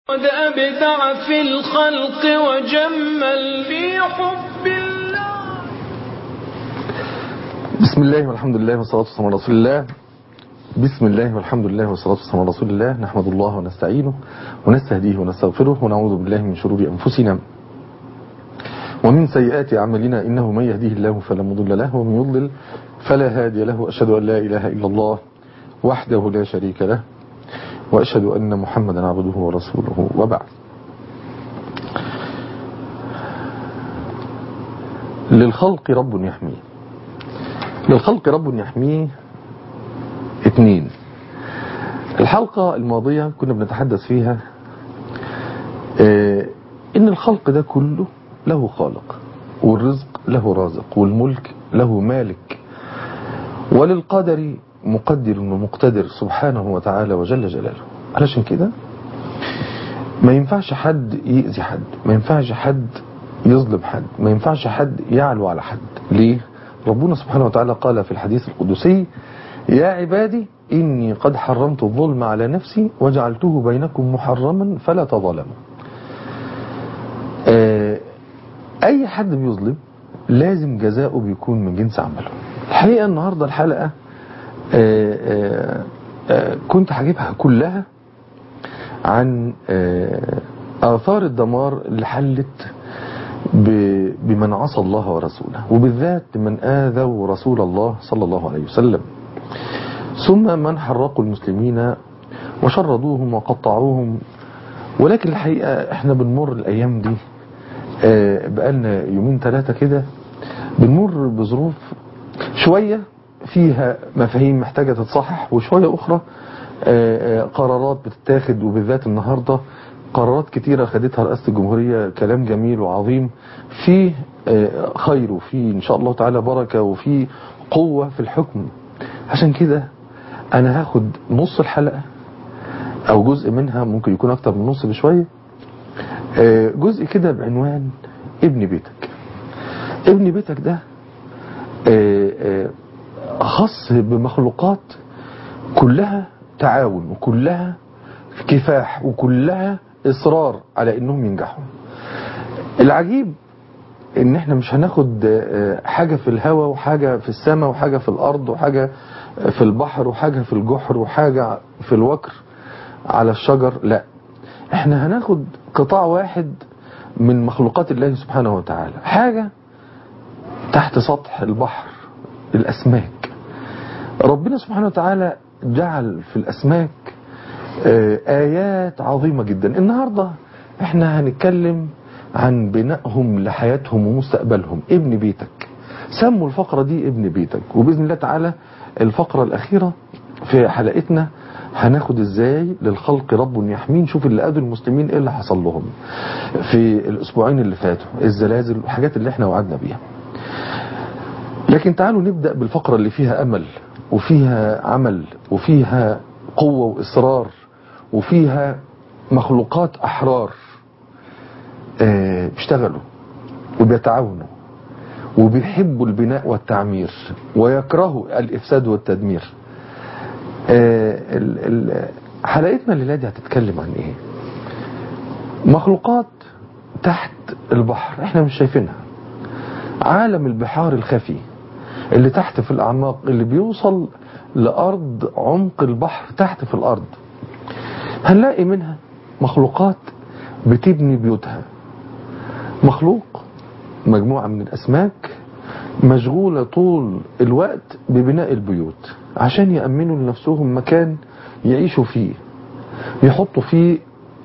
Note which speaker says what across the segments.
Speaker 1: قد أبدع في الخلق وجمل في حب الله
Speaker 2: بسم الله والحمد لله والصلاة والسلام على رسول الله بسم الله والحمد لله والصلاة والسلام على رسول الله نحمد الله ونستعينه ونستهديه ونستغفره ونعوذ بالله من شرور أنفسنا ومن سيئات أعمالنا إنه من يهديه الله فلا مضل له ومن يضلل فلا هادي له أشهد أن لا إله إلا الله وحده لا شريك له وأشهد أن محمدا عبده ورسوله وبعد للخلق رب يحميه للخلق رب يحميه اثنين الحلقة الماضية كنا بنتحدث فيها اه ان الخلق ده كله له خالق والرزق له رازق والملك له مالك وللقدر مقدر ومقتدر سبحانه وتعالى وجل جلاله علشان كده ما ينفعش حد يأذي حد ما ينفعش حد يظلم حد ما ينفعش حد يعلو على حد ليه ربنا سبحانه وتعالى قال في الحديث القدسي يا عبادي إني قد حرمت الظلم على نفسي وجعلته بينكم محرما فلا تظلموا أي حد بيظلم لازم جزاؤه بيكون من جنس عمله الحقيقة النهاردة الحلقة آآ آآ آآ كنت هجيبها كلها عن آثار الدمار اللي حلت بمن عصى الله ورسوله وبالذات من آذوا رسول الله صلى الله عليه وسلم ثم من حرقوا المسلمين وشردوهم وقطعوهم ولكن الحقيقة احنا بنمر الأيام دي بقالنا يومين ثلاثة كده بنمر بظروف شوية فيها مفاهيم محتاجة تتصحح وشوية أخرى قرارات بتتاخد وبالذات النهاردة قرارات كتيرة خدتها رئاسة الجمهورية كلام جميل وعظيم فيه خير وفيه إن شاء الله تعالى بركة وفيه قوة في الحكم عشان كده أنا هاخد نص الحلقة أو جزء منها ممكن يكون أكتر من نص بشوية جزء كده بعنوان ابن بيتك ابن بيتك ده خاص بمخلوقات كلها تعاون وكلها كفاح وكلها إصرار على إنهم ينجحوا العجيب إن إحنا مش هناخد حاجة في الهواء وحاجة في السماء وحاجة في الأرض وحاجة في البحر وحاجة في الجحر وحاجة في الوكر على الشجر لا إحنا هناخد قطاع واحد من مخلوقات الله سبحانه وتعالى حاجة تحت سطح البحر الأسماك ربنا سبحانه وتعالى جعل في الأسماك آيات عظيمة جدا النهاردة احنا هنتكلم عن بنائهم لحياتهم ومستقبلهم ابن بيتك سموا الفقرة دي ابن بيتك وبإذن الله تعالى الفقرة الأخيرة في حلقتنا هناخد ازاي للخلق رب يحمين شوف اللي قادوا المسلمين ايه اللي حصل لهم في الاسبوعين اللي فاتوا الزلازل والحاجات اللي احنا وعدنا بيها لكن تعالوا نبدأ بالفقرة اللي فيها أمل وفيها عمل وفيها قوة وإصرار وفيها مخلوقات أحرار بيشتغلوا وبيتعاونوا وبيحبوا البناء والتعمير ويكرهوا الإفساد والتدمير حلقتنا الليلة دي هتتكلم عن ايه مخلوقات تحت البحر احنا مش شايفينها عالم البحار الخفي اللي تحت في الأعماق اللي بيوصل لأرض عمق البحر تحت في الأرض هنلاقي منها مخلوقات بتبني بيوتها مخلوق مجموعة من الأسماك مشغولة طول الوقت ببناء البيوت عشان يأمنوا لنفسهم مكان يعيشوا فيه يحطوا فيه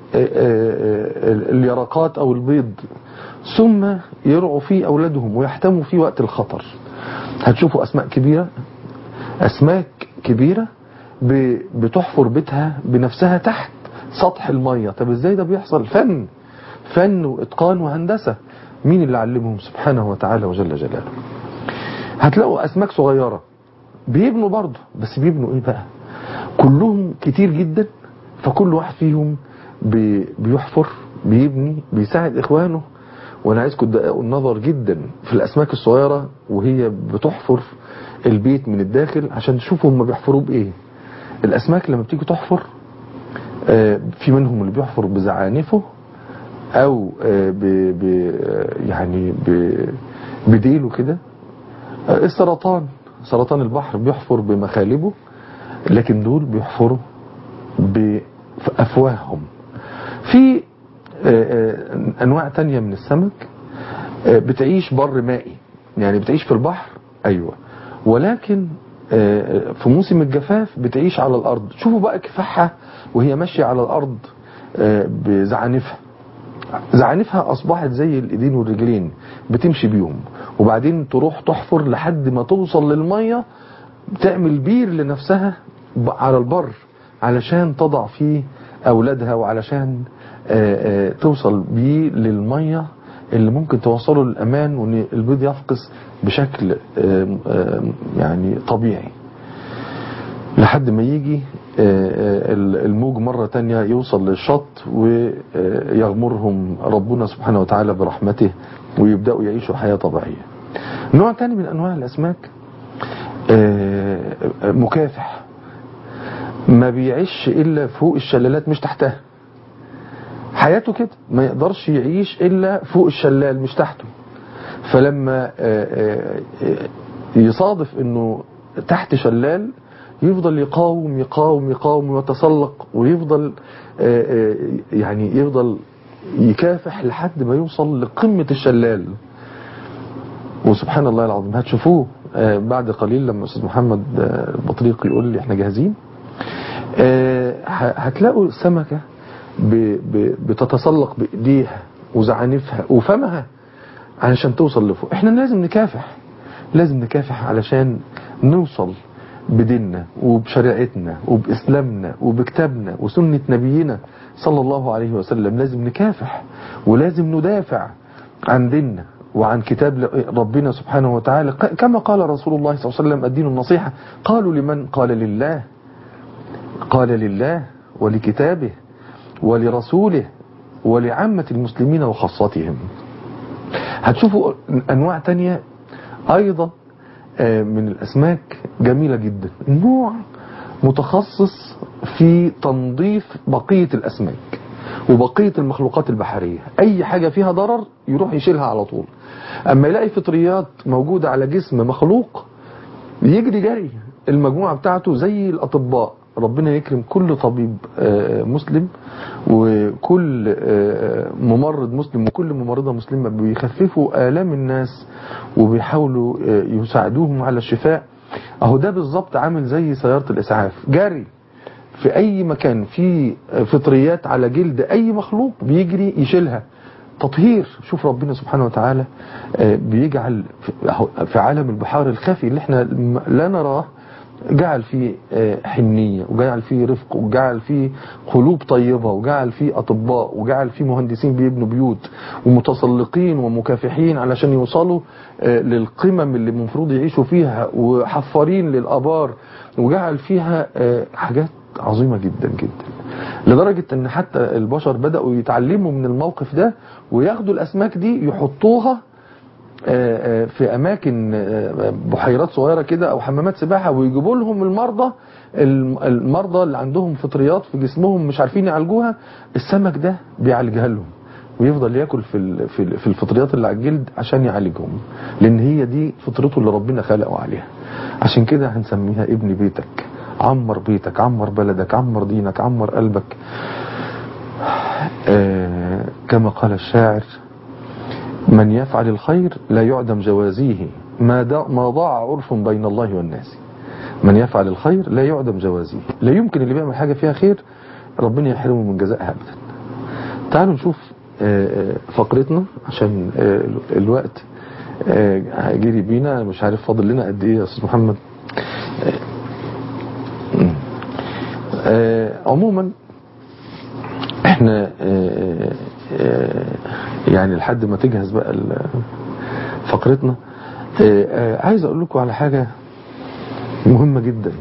Speaker 2: اليرقات أو البيض ثم يرعوا فيه أولادهم ويحتموا فيه وقت الخطر هتشوفوا أسماء كبيرة أسماك كبيرة بتحفر بيتها بنفسها تحت سطح المية طب ازاي ده بيحصل فن فن وإتقان وهندسة مين اللي علمهم سبحانه وتعالى وجل جلاله هتلاقوا أسماك صغيرة بيبنوا برضه بس بيبنوا ايه بقى كلهم كتير جدا فكل واحد فيهم بيحفر بيبني بيساعد إخوانه وانا عايزكم تدققوا النظر جدا في الاسماك الصغيرة وهي بتحفر البيت من الداخل عشان تشوفوا هم بيحفروا بايه الاسماك لما بتيجي تحفر آه، في منهم اللي بيحفر بزعانفه او آه، ب ب يعني ب بديله كده آه، السرطان سرطان البحر بيحفر بمخالبه لكن دول بيحفروا بأفواههم في آه، آه، انواع تانية من السمك آه، بتعيش بر مائي يعني بتعيش في البحر ايوه ولكن آه، في موسم الجفاف بتعيش على الارض شوفوا بقى كفاحها وهي ماشيه على الارض آه، بزعانفها زعانفها اصبحت زي الايدين والرجلين بتمشي بيهم وبعدين تروح تحفر لحد ما توصل للميه تعمل بير لنفسها ب- على البر علشان تضع فيه اولادها وعلشان آه، آه، توصل بيه للميه اللي ممكن توصله للامان وان البيض يفقس بشكل آه، آه، يعني طبيعي لحد ما يجي آه، آه، الموج مرة تانية يوصل للشط ويغمرهم ربنا سبحانه وتعالى برحمته ويبدأوا يعيشوا حياة طبيعية نوع تاني من أنواع الأسماك آه، مكافح ما بيعيش إلا فوق الشلالات مش تحتها حياته كده ما يقدرش يعيش إلا فوق الشلال مش تحته فلما آه، آه، آه، يصادف انه تحت شلال يفضل يقاوم يقاوم يقاوم ويتسلق ويفضل آه، آه، يعني يفضل يكافح لحد ما يوصل لقمة الشلال وسبحان الله العظيم هتشوفوه آه، بعد قليل لما استاذ محمد آه، البطريق يقول لي احنا جاهزين آه، ه- هتلاقوا السمكة ب- ب- بتتسلق بايديها وزعانفها وفمها علشان توصل لفوق احنا لازم نكافح لازم نكافح علشان نوصل بديننا وبشريعتنا وبإسلامنا وبكتابنا وسنة نبينا صلى الله عليه وسلم لازم نكافح ولازم ندافع عن ديننا وعن كتاب ربنا سبحانه وتعالى ق- كما قال رسول الله صلى الله عليه وسلم الدين النصيحة قالوا لمن قال لله قال لله ولكتابه ولرسوله ولعامة المسلمين وخاصتهم هتشوفوا انواع تانية ايضا آه، من الاسماك جميلة جدا نوع متخصص في تنظيف بقية الاسماك وبقية المخلوقات البحرية اي حاجة فيها ضرر يروح يشيلها على طول اما يلاقي فطريات موجودة على جسم مخلوق يجري جري المجموعة بتاعته زي الأطباء ربنا يكرم كل طبيب آه، مسلم وكل آه، ممرض مسلم وكل ممرضة مسلمة بيخففوا آلام الناس وبيحاولوا آه، يساعدوهم على الشفاء اهو ده بالظبط عامل زي سيارة الإسعاف جري في أي مكان في فطريات على جلد أي مخلوق بيجري يشيلها تطهير شوف ربنا سبحانه وتعالى آه، بيجعل في- أهو في عالم البحار الخفي اللي احنا م- لا نراه جعل فيه آه، حنية وجعل فيه رفق وجعل فيه قلوب طيبة وجعل فيه أطباء وجعل فيه مهندسين بيبنوا بيوت ومتسلقين ومكافحين علشان يوصلوا آه، للقمم اللي المفروض يعيشوا فيها وحفارين للآبار وجعل فيها آه، حاجات عظيمة جدا جدا لدرجة ان حتى البشر بدأوا يتعلموا من الموقف ده وياخدوا الأسماك دي يحطوها آه، آه، في اماكن آه، بحيرات صغيره كده او حمامات سباحه ويجيبوا لهم المرضى الم- المرضى اللي عندهم فطريات في جسمهم مش عارفين يعالجوها السمك ده بيعالجها لهم ويفضل ياكل في ال- في ال- في الفطريات اللي على الجلد عشان يعالجهم لان هي دي فطرته اللي ربنا خلقه عليها عشان كده هنسميها ابن بيتك عمر بيتك عمر بلدك عمر دينك عمر قلبك آه كما قال الشاعر من يفعل الخير لا يعدم جوازيه ما دا- ما ضاع عرف بين الله والناس من يفعل الخير لا يعدم جوازيه لا يمكن اللي بيعمل حاجة فيها خير ربنا يحرمه من جزائها أبدا تعالوا نشوف آه، آه، فقرتنا عشان آه، ال- الوقت آه، هيجري بينا أنا مش عارف فاضل لنا قد ايه يا استاذ محمد آه، آه، عموما احنا آه، آه، يعني لحد ما تجهز بقى ال- فقرتنا آه، آه، عايز اقول لكم على حاجة مهمة جدا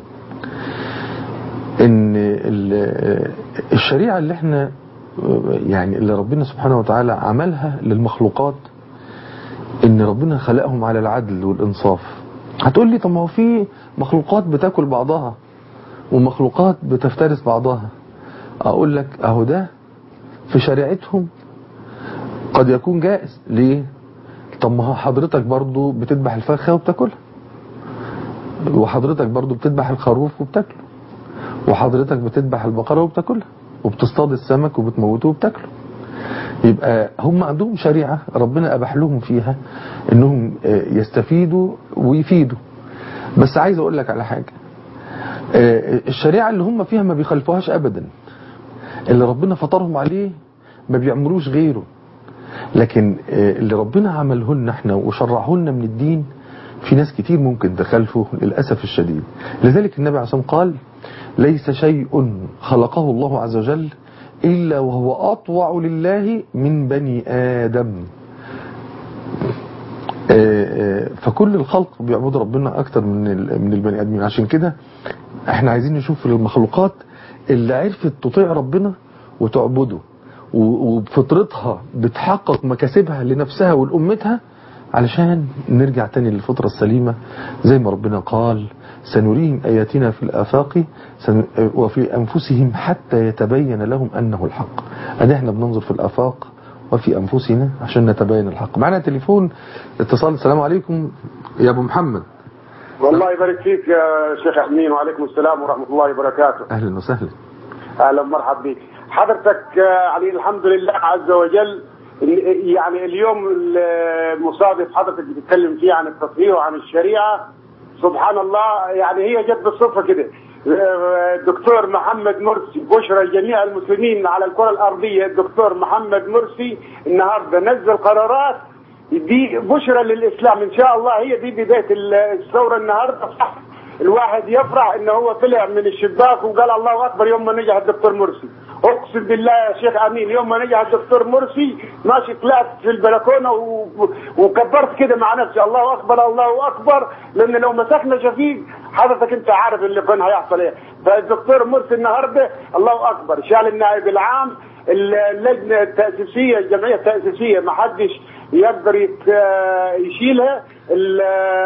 Speaker 2: ان ال- الشريعة اللي احنا يعني اللي ربنا سبحانه وتعالى عملها للمخلوقات ان ربنا خلقهم على العدل والانصاف هتقول لي طب ما هو في مخلوقات بتاكل بعضها ومخلوقات بتفترس بعضها اقول لك اهو ده في شريعتهم قد يكون جائز ليه طب ما هو حضرتك برضو بتذبح الفرخه وبتاكلها وحضرتك برضو بتذبح الخروف وبتاكله وحضرتك بتذبح البقره وبتاكلها وبتصطاد السمك وبتموته وبتاكله يبقى هم عندهم شريعة ربنا أباح لهم فيها انهم آه، يستفيدوا ويفيدوا بس عايز اقول لك على حاجة آه، الشريعة اللي هم فيها ما بيخالفوهاش ابدا اللي ربنا فطرهم عليه ما بيعملوش غيره لكن آه، اللي ربنا عملهن احنا وشرعهن من الدين في ناس كتير ممكن تخالفه للأسف الشديد لذلك النبي عليه الصلاة والسلام قال ليس شيء خلقه الله عز وجل إلا وهو أطوع لله من بني آدم آه، آه، فكل الخلق بيعبدوا ربنا أكتر من ال- من البني آدمين عشان كده احنا عايزين نشوف المخلوقات اللي عرفت تطيع ربنا وتعبده و- وبفطرتها بتحقق مكاسبها لنفسها ولأمتها علشان نرجع تاني للفطرة السليمة زي ما ربنا قال سنريهم آياتنا في الآفاق سن- وفي أنفسهم حتى يتبين لهم أنه الحق أدي احنا بننظر في الآفاق وفي أنفسنا عشان نتبين الحق معنا تليفون اتصال السلام عليكم يا أبو محمد
Speaker 3: والله يبارك فيك يا شيخ امين وعليكم السلام ورحمه الله وبركاته
Speaker 2: أهلا وسهلا
Speaker 3: اهلا ومرحبا بك حضرتك آه، يعني الحمد لله عز وجل ال- يعني اليوم المصادف حضرتك بتتكلم فيه عن التطهير وعن الشريعه سبحان الله يعني هي جت بالصدفه كده آه، الدكتور محمد مرسي بشرى جميع المسلمين على الكره الارضيه الدكتور محمد مرسي النهارده نزل قرارات دي بشرى للاسلام ان شاء الله هي دي بدايه الثوره النهارده صح الواحد يفرح ان هو طلع من الشباك وقال الله اكبر يوم ما نجح الدكتور مرسي اقسم بالله يا شيخ امين يوم ما نجح الدكتور مرسي ماشي طلعت في البلكونه و... وكبرت كده مع نفسي الله اكبر الله اكبر لان لو مسكنا شفيق حضرتك انت عارف اللي كان هيحصل ايه فالدكتور مرسي النهارده الله اكبر شال النائب العام اللجنه التاسيسيه الجمعيه التاسيسيه ما حدش يقدر يت- يشيلها ال-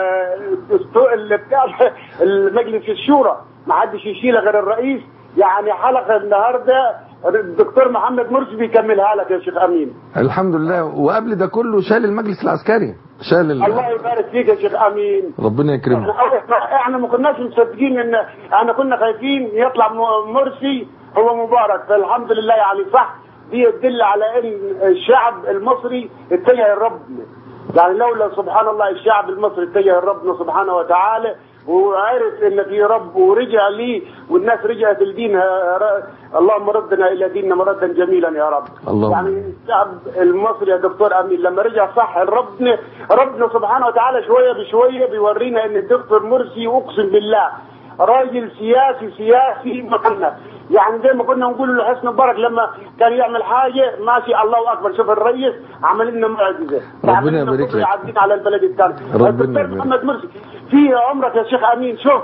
Speaker 3: الدستور- اللي بتاع المجلس الشورى ما حدش يشيلها غير الرئيس يعني حلقه النهارده الدكتور محمد مرسي بيكملها لك يا شيخ امين
Speaker 2: الحمد لله وقبل ده كله شال المجلس العسكري شال ال...
Speaker 3: الله يبارك فيك يا شيخ امين
Speaker 2: ربنا يكرمه
Speaker 3: احنا احنا ما كناش مصدقين ان احنا كنا خايفين يطلع م- مرسي هو مبارك فالحمد لله يعني صح دي تدل على ان الشعب المصري اتجه لربنا يعني لولا سبحان الله الشعب المصري اتجه لربنا سبحانه وتعالى وعرف ان في رب ورجع ليه والناس رجعت لدينها ر- اللهم ردنا الى ديننا مردا جميلا يا رب
Speaker 2: اللهم.
Speaker 3: يعني الشعب المصري يا دكتور امين لما رجع صح ربنا ربنا سبحانه وتعالى شويه بشويه بيورينا ان الدكتور مرسي اقسم بالله راجل سياسي سياسي مقنع يعني زي ما كنا نقول لحسن مبارك لما كان يعمل حاجه ماشي الله اكبر شوف الرئيس عمل لنا معجزه
Speaker 2: ربنا
Speaker 3: عمل لنا
Speaker 2: يبارك
Speaker 3: كفر
Speaker 2: لك.
Speaker 3: يعدينا على البلد الثاني
Speaker 2: ربنا
Speaker 3: الدكتور
Speaker 2: يبارك.
Speaker 3: محمد مرسي في عمرك يا شيخ امين شوف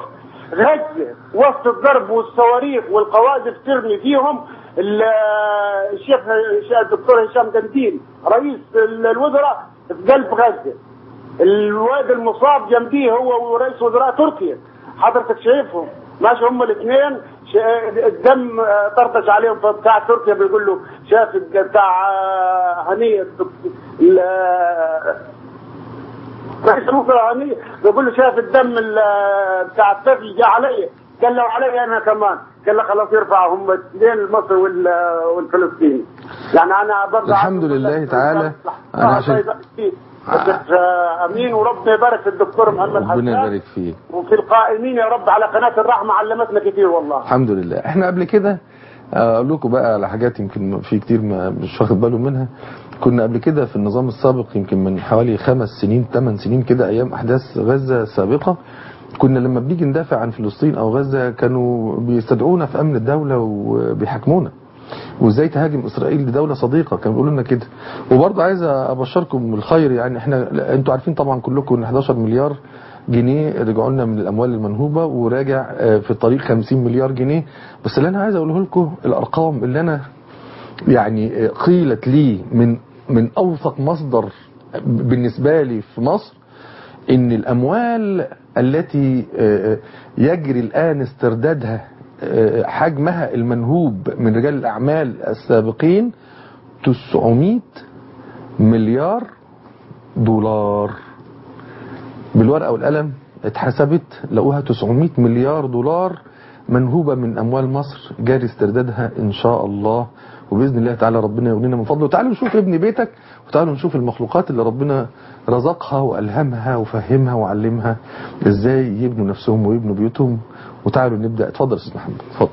Speaker 3: غزه وسط الضرب والصواريخ والقواذف ترمي فيهم ال- الشيخ الدكتور هشام قنديل رئيس ال- الوزراء في قلب غزه الواد المصاب جنبيه هو ورئيس وزراء تركيا حضرتك شايفهم ماشي هم الاثنين شا- الدم آه، طرطش عليهم فبتاع تركيا بيقول له شاف الد- بتاع آه، هنيه الدك- ال- رئيس الوزراء هنيه بيقول له شاف الدم ال- بتاع الطفل جه عليا قال له علي انا كمان قال له خلاص يرفع هم الاثنين المصري وال- والفلسطيني يعني انا برضه
Speaker 2: الحمد لله تعالى. أنا
Speaker 3: انا
Speaker 2: عشان-
Speaker 3: عشان امين وربنا يبارك في الدكتور محمد
Speaker 2: ربنا
Speaker 3: حسان
Speaker 2: يبارك فيك
Speaker 3: وفي القائمين يا رب على قناه الرحمه علمتنا كتير والله
Speaker 2: الحمد لله احنا قبل كده آه، اقول لكم بقى على حاجات يمكن في كتير ما مش واخد باله منها كنا قبل كده في النظام السابق يمكن من حوالي خمس سنين ثمان سنين كده ايام احداث غزه السابقه كنا لما بنيجي ندافع عن فلسطين او غزه كانوا بيستدعونا في امن الدوله وبيحاكمونا وازاي تهاجم اسرائيل دي دوله صديقه كانوا بيقولوا لنا كده وبرضه عايز ابشركم بالخير يعني احنا انتوا عارفين طبعا كلكم ان 11 مليار جنيه رجعوا لنا من الاموال المنهوبه وراجع آه، في الطريق 50 مليار جنيه بس اللي انا عايز اقوله لكم الارقام اللي انا يعني آه، قيلت لي من من اوثق مصدر بالنسبه لي في مصر ان الاموال التي آه، آه، يجري الان استردادها آه، حجمها المنهوب من رجال الأعمال السابقين 900 مليار دولار بالورقة والقلم اتحسبت لقوها 900 مليار دولار منهوبة من أموال مصر جاري استردادها إن شاء الله وبإذن الله تعالى ربنا يغنينا من فضله تعالوا نشوف ابن بيتك وتعالوا نشوف المخلوقات اللي ربنا رزقها وألهمها وفهمها وعلمها إزاي يبنوا نفسهم ويبنوا بيوتهم وتعالوا نبدأ اتفضل يا أستاذ محمد اتفضل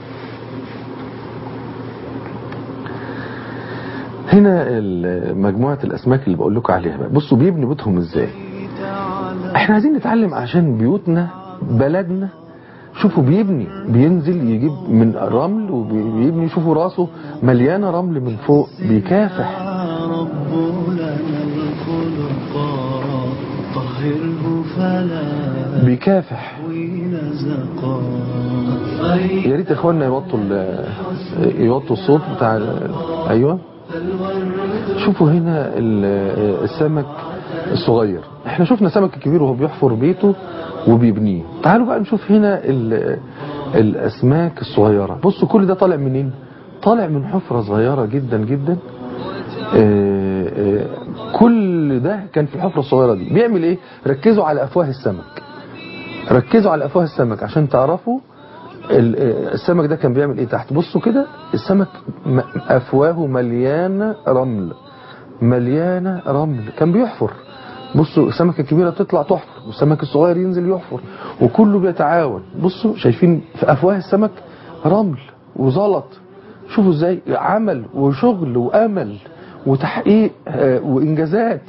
Speaker 2: هنا ال- مجموعة الأسماك اللي بقول لكم عليها بقى. بصوا بيبنوا بيوتهم إزاي احنا عايزين نتعلم عشان بيوتنا بلدنا شوفوا بيبني بينزل يجيب من رمل وبيبني شوفوا راسه مليانة رمل من فوق بيكافح
Speaker 4: رب لنا الخلق طهره فلا
Speaker 2: بيكافح
Speaker 4: نزقا
Speaker 2: يا ريت اخواننا يوطوا ال- يوطوا الصوت بتاع ال- ايوه شوفوا هنا ال- السمك الصغير احنا شفنا سمك الكبير وهو بيحفر بيته وبيبنيه تعالوا بقى نشوف هنا ال- الاسماك الصغيره بصوا كل ده طالع منين طالع من حفره صغيره جدا جدا آه، آه، كل ده كان في الحفره الصغيره دي بيعمل ايه ركزوا على افواه السمك ركزوا على افواه السمك عشان تعرفوا ال- آه، السمك ده كان بيعمل ايه تحت بصوا كده السمك م- افواه مليانه رمل مليانه رمل كان بيحفر بصوا السمكه الكبيره بتطلع تحفر والسمك الصغير ينزل يحفر وكله بيتعاون بصوا شايفين في افواه السمك رمل وزلط شوفوا ازاي عمل وشغل وامل وتحقيق آه، وانجازات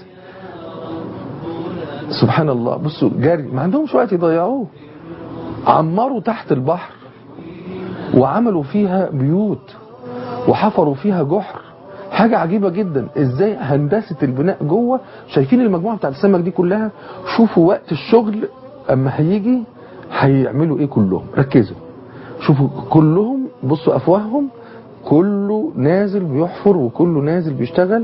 Speaker 2: سبحان الله بصوا جري ما عندهمش وقت يضيعوه عمروا تحت البحر وعملوا فيها بيوت وحفروا فيها جحر حاجة عجيبة جدا ازاي هندسة البناء جوه شايفين المجموعة بتاعت السمك دي كلها شوفوا وقت الشغل اما هيجي هيعملوا ايه كلهم ركزوا شوفوا كلهم بصوا افواههم كله نازل بيحفر وكله نازل بيشتغل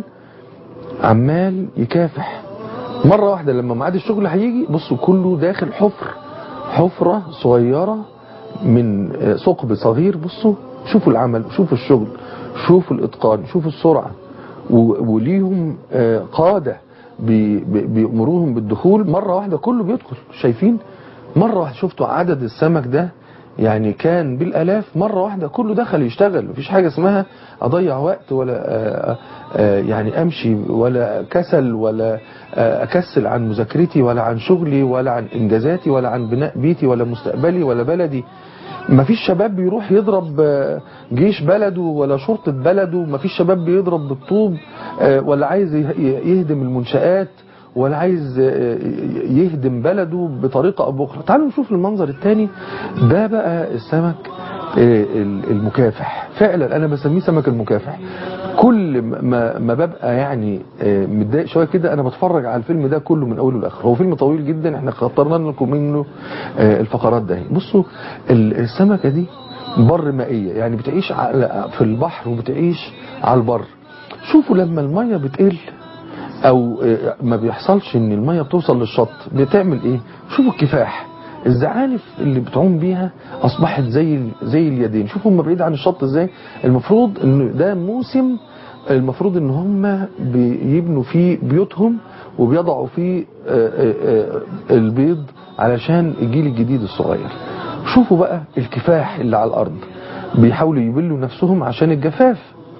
Speaker 2: عمال يكافح مرة واحدة لما ميعاد الشغل هيجي بصوا كله داخل حفر حفرة صغيرة من آه، ثقب صغير بصوا شوفوا العمل شوفوا الشغل شوفوا الإتقان شوفوا السرعة و- وليهم آه، قادة بي- بي- بيأمروهم بالدخول مرة واحدة كله بيدخل شايفين مرة واحدة شفتوا عدد السمك ده يعني كان بالآلاف مرة واحدة كله دخل يشتغل مفيش حاجة اسمها أضيع وقت ولا آه، آه، يعني أمشي ولا كسل ولا آه، أكسل عن مذاكرتي ولا عن شغلي ولا عن إنجازاتي ولا عن بناء بيتي ولا مستقبلي ولا بلدي مفيش شباب بيروح يضرب آه، جيش بلده ولا شرطة بلده مفيش شباب بيضرب بالطوب آه، ولا عايز يه- يهدم المنشآت ولا عايز آه، يهدم بلده بطريقة أو بأخرى تعالوا نشوف المنظر الثاني ده بقى السمك آه، المكافح فعلا أنا بسميه سمك المكافح كل ما ما ببقى يعني آه، متضايق شويه كده انا بتفرج على الفيلم ده كله من اوله لاخره هو فيلم طويل جدا احنا خطرنا لكم منه آه، الفقرات ده بصوا ال- السمكه دي بر مائيه يعني بتعيش على في البحر وبتعيش على البر شوفوا لما الميه بتقل او آه، ما بيحصلش ان الميه بتوصل للشط بتعمل ايه شوفوا الكفاح الزعانف اللي بتعوم بيها اصبحت زي ال- زي اليدين شوفوا هم بعيد عن الشط ازاي المفروض ان ده موسم المفروض ان هم بيبنوا فيه بيوتهم وبيضعوا فيه آه، آه، آه، البيض علشان الجيل الجديد الصغير شوفوا بقى الكفاح اللي على الارض بيحاولوا يبلوا نفسهم عشان الجفاف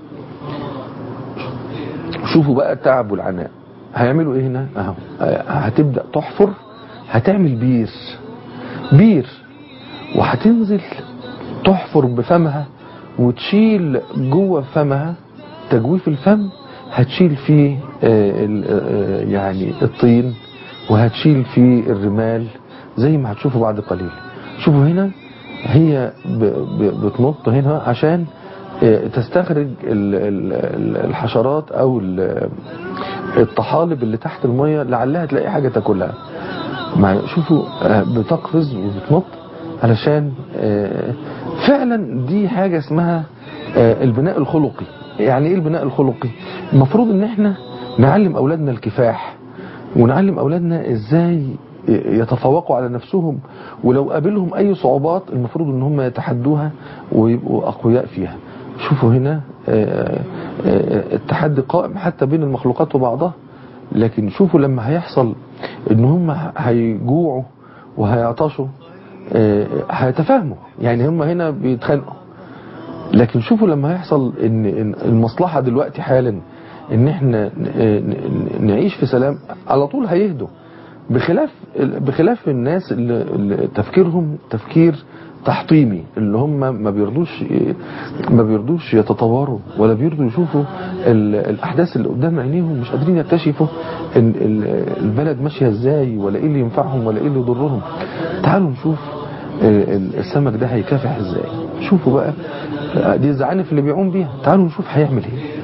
Speaker 2: شوفوا بقى التعب والعناء هيعملوا ايه هنا اهو هتبدا تحفر هتعمل بير بير وهتنزل تحفر بفمها وتشيل جوه فمها تجويف الفم هتشيل فيه آه، ال- آه، يعني الطين وهتشيل فيه الرمال زي ما هتشوفوا بعد قليل شوفوا هنا هي ب- ب- بتنط هنا عشان آه، تستخرج ال- ال- ال- الحشرات او ال- الطحالب اللي تحت المية لعلها تلاقي حاجة تاكلها مع شوفوا آه، بتقفز وبتنط علشان آه، فعلا دي حاجة اسمها آه، البناء الخلقي يعني ايه البناء الخلقي المفروض ان احنا نعلم اولادنا الكفاح ونعلم اولادنا ازاي يتفوقوا على نفسهم ولو قابلهم أي صعوبات المفروض ان هم يتحدوها ويبقوا أقوياء فيها شوفوا هنا آه، آه، التحدي قائم حتى بين المخلوقات وبعضها لكن شوفوا لما هيحصل ان هم هيجوعوا وهيعطشوا آه، هيتفاهموا يعني هم هنا بيتخانقوا لكن شوفوا لما هيحصل ان إن المصلحة دلوقتي حالا ان احنا ن- ن- نعيش في سلام على طول هيهدوا بخلاف بخلاف الناس اللي اللي تفكيرهم تفكير تحطيمي اللي هم ما بيرضوش ما بيرضوش يتطوروا ولا بيرضوا يشوفوا ال- الاحداث اللي قدام عينيهم مش قادرين يكتشفوا ان ال- البلد ماشيه ازاي ولا ايه اللي ينفعهم ولا ايه اللي يضرهم تعالوا نشوف ال- السمك ده هيكافح ازاي شوفوا بقى دي الزعانف اللي بيعوم بيها تعالوا نشوف هيعمل ايه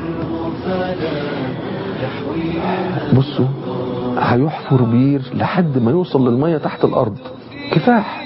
Speaker 2: بصوا هيحفر بير لحد ما يوصل للمية تحت الارض كفاح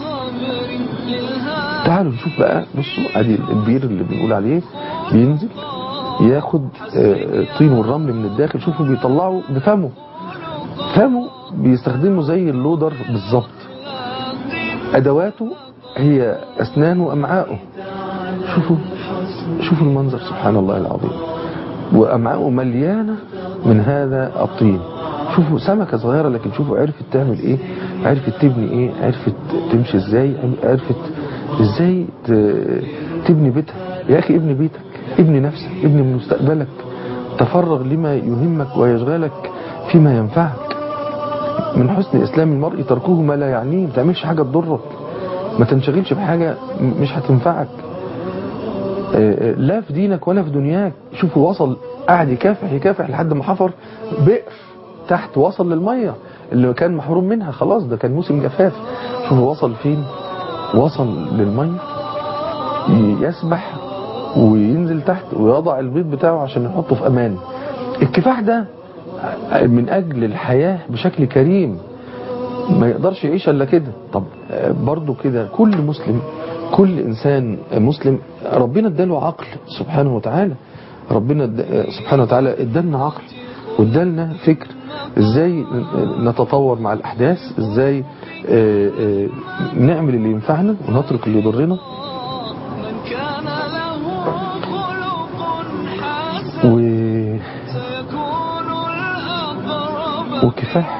Speaker 2: تعالوا نشوف بقى بصوا ادي البير اللي بنقول عليه بينزل ياخد آه، الطين والرمل من الداخل شوفوا بيطلعوا بفمه فمه بيستخدمه زي اللودر بالظبط ادواته هي اسنانه وامعاؤه شوفوا شوفوا المنظر سبحان الله العظيم وامعاؤه مليانه من هذا الطين شوفوا سمكة صغيرة لكن شوفوا عرفت تعمل ايه عرفت تبني ايه عرفت تمشي ازاي عرفت ازاي ت- تبني بيتها يا اخي ابني بيتك ابني نفسك ابني مستقبلك تفرغ لما يهمك ويشغلك فيما ينفعك من حسن اسلام المرء تركه ما لا يعنيه ما تعملش حاجة تضرك ما تنشغلش بحاجة م- مش هتنفعك آه، آه، لا في دينك ولا في دنياك شوفوا وصل قاعد يكافح يكافح لحد ما حفر بئر تحت وصل للمية اللي كان محروم منها خلاص ده كان موسم جفاف شوفوا وصل فين وصل للمية ي- يسبح وينزل تحت ويضع البيض بتاعه عشان يحطه في امان الكفاح ده من اجل الحياة بشكل كريم ما يقدرش يعيش الا كده طب آه، برضو كده كل مسلم كل انسان مسلم ربنا اداله عقل سبحانه وتعالى ربنا اد- آه، سبحانه وتعالى ادالنا عقل وادالنا فكر ازاي نتطور مع الاحداث ازاي آه، آه، نعمل اللي ينفعنا ونترك اللي يضرنا
Speaker 1: من كان له خلق حسن
Speaker 2: و...
Speaker 1: سيكون الأقرب
Speaker 2: وكفاح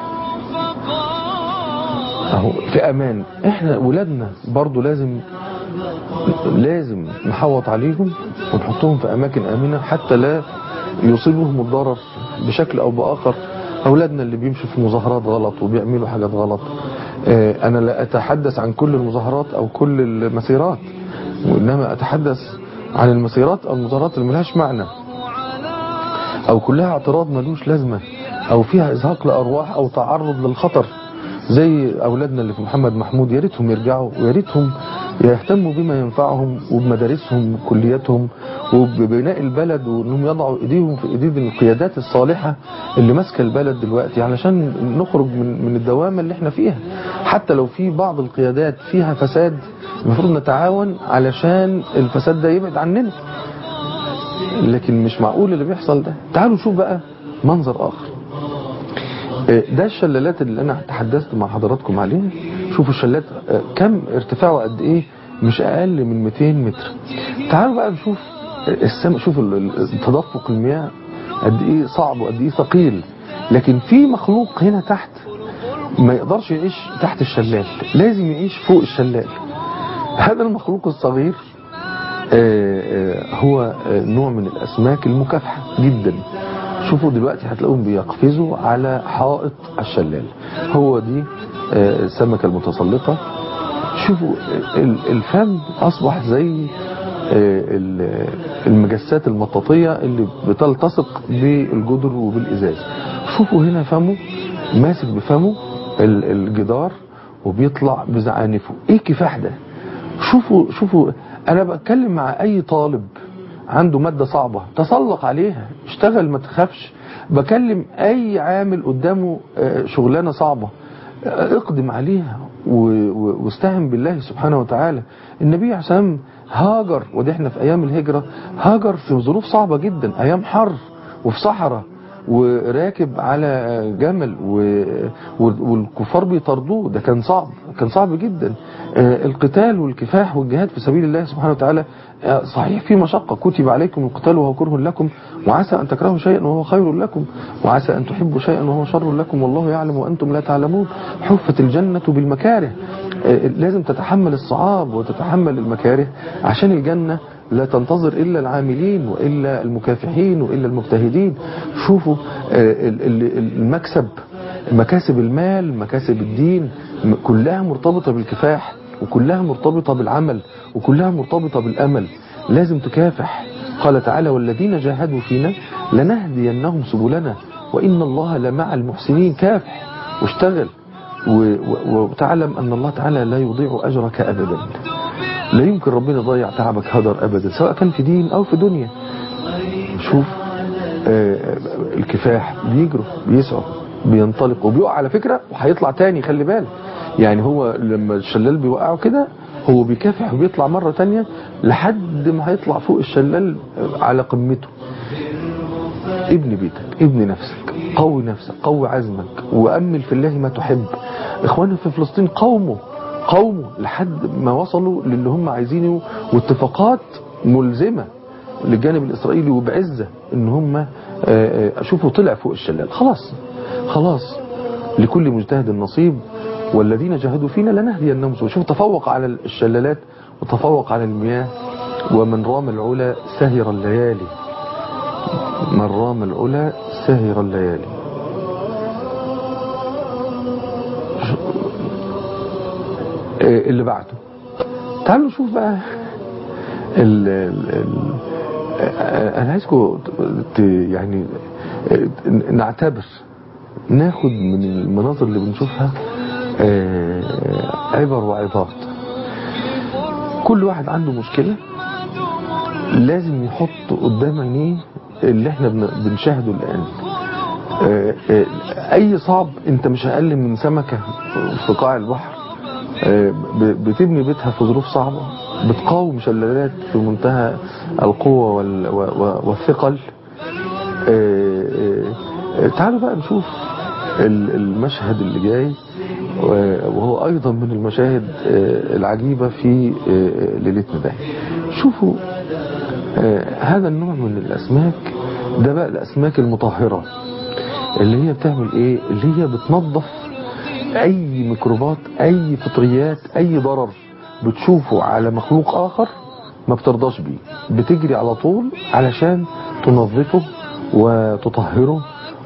Speaker 1: فقط
Speaker 2: اهو في امان احنا ولادنا برضو لازم لازم نحوط عليهم ونحطهم في اماكن امنه حتى لا يصيبهم الضرر بشكل او باخر اولادنا اللي بيمشوا في مظاهرات غلط وبيعملوا حاجات غلط آه، انا لا اتحدث عن كل المظاهرات او كل المسيرات وانما اتحدث عن المسيرات او المظاهرات اللي ملهاش معنى او كلها اعتراض ملوش لازمة او فيها ازهاق لارواح او تعرض للخطر زي اولادنا اللي في محمد محمود يا ريتهم يرجعوا ويا ريتهم يهتموا بما ينفعهم وبمدارسهم وكلياتهم وببناء البلد وانهم يضعوا ايديهم في ايدين القيادات الصالحة اللي ماسكه البلد دلوقتي علشان نخرج من من الدوامة اللي احنا فيها حتى لو في بعض القيادات فيها فساد المفروض نتعاون علشان الفساد ده يبعد عننا لكن مش معقول اللي بيحصل ده تعالوا نشوف بقى منظر آخر آه، ده الشلالات اللي أنا تحدثت مع حضراتكم عليها شوفوا الشلالات آه، كم ارتفاعه قد إيه مش أقل من 200 متر تعالوا بقى نشوف السماء شوفوا ال- ال- تدفق المياه قد إيه صعب وقد إيه ثقيل لكن في مخلوق هنا تحت ما يقدرش يعيش تحت الشلال لازم يعيش فوق الشلال هذا المخلوق الصغير آه، آه، هو آه، نوع من الأسماك المكافحة جدا شوفوا دلوقتي هتلاقوهم بيقفزوا على حائط الشلال هو دي آه، السمكة المتسلقة شوفوا ال- الفم أصبح زي آه، ال- المجسات المطاطية اللي بتلتصق بالجدر وبالإزاز شوفوا هنا فمه ماسك بفمه ال- الجدار وبيطلع بزعانفه ايه كفاح ده شوفوا شوفوا انا بتكلم مع اي طالب عنده مادة صعبة تسلق عليها اشتغل ما تخافش بكلم اي عامل قدامه آه، شغلانة صعبة آه، اقدم عليها و- و- واستهن بالله سبحانه وتعالى النبي عليه الصلاة والسلام هاجر ودي احنا في ايام الهجرة هاجر في ظروف صعبة جدا ايام حر وفي صحراء وراكب على جمل و- و- والكفار بيطاردوه ده كان صعب كان صعب جدا آه، القتال والكفاح والجهاد في سبيل الله سبحانه وتعالى آه، صحيح في مشقة كتب عليكم القتال وهو كره لكم وعسى أن تكرهوا شيئا وهو خير لكم وعسى أن تحبوا شيئا وهو شر لكم والله يعلم وأنتم لا تعلمون حفت الجنة بالمكاره آه، لازم تتحمل الصعاب وتتحمل المكاره عشان الجنة لا تنتظر إلا العاملين وإلا المكافحين وإلا المجتهدين شوفوا آه، ال- ال- المكسب مكاسب المال مكاسب الدين م- كلها مرتبطة بالكفاح وكلها مرتبطة بالعمل وكلها مرتبطة بالأمل لازم تكافح قال تعالى والذين جاهدوا فينا لنهدينهم سبلنا وإن الله لمع المحسنين كافح واشتغل و- و- وتعلم أن الله تعالى لا يضيع أجرك أبدا لا يمكن ربنا يضيع تعبك هدر أبدا سواء كان في دين أو في دنيا شوف آه، الكفاح بيجروا بيسعوا بينطلق وبيقع على فكرة وهيطلع تاني خلي بالك يعني هو لما الشلال بيوقعه كده هو بيكافح وبيطلع مرة تانية لحد ما هيطلع فوق الشلال على قمته ابن بيتك ابن نفسك قوي نفسك قوي عزمك وأمل في الله ما تحب إخواننا في فلسطين قوموا قوموا لحد ما وصلوا للي هم عايزينه واتفاقات ملزمة للجانب الإسرائيلي وبعزة إن هم آه، آه، شوفوا طلع فوق الشلال خلاص خلاص لكل مجتهد نصيب والذين جاهدوا فينا لنهدينهم سبل شوف تفوق على الشلالات وتفوق على المياه ومن رام العلا سهر الليالي من رام العلا سهر الليالي آه، اللي بعده تعالوا نشوف بقى ال ال ال آه، انا عايزكم ت- يعني آه، نعتبر ناخد من المناظر اللي بنشوفها آه، عبر وعظات كل واحد عنده مشكلة لازم يحط قدام عينيه اللي احنا بن- بنشاهده الآن آه، آه، اي صعب انت مش اقل من سمكة في قاع البحر آه، ب- بتبني بيتها في ظروف صعبة بتقاوم شلالات في منتهى القوة وال- و- و- والثقل آه، آه، تعالوا بقى نشوف ال- المشهد اللي جاي و- وهو أيضا من المشاهد آه، العجيبة في آه، ليلتنا ده شوفوا آه، هذا النوع من الأسماك ده بقى الأسماك المطهرة اللي هي بتعمل إيه اللي هي بتنظف أي ميكروبات أي فطريات أي ضرر بتشوفه على مخلوق آخر ما بترضاش بيه بتجري على طول علشان تنظفه وتطهره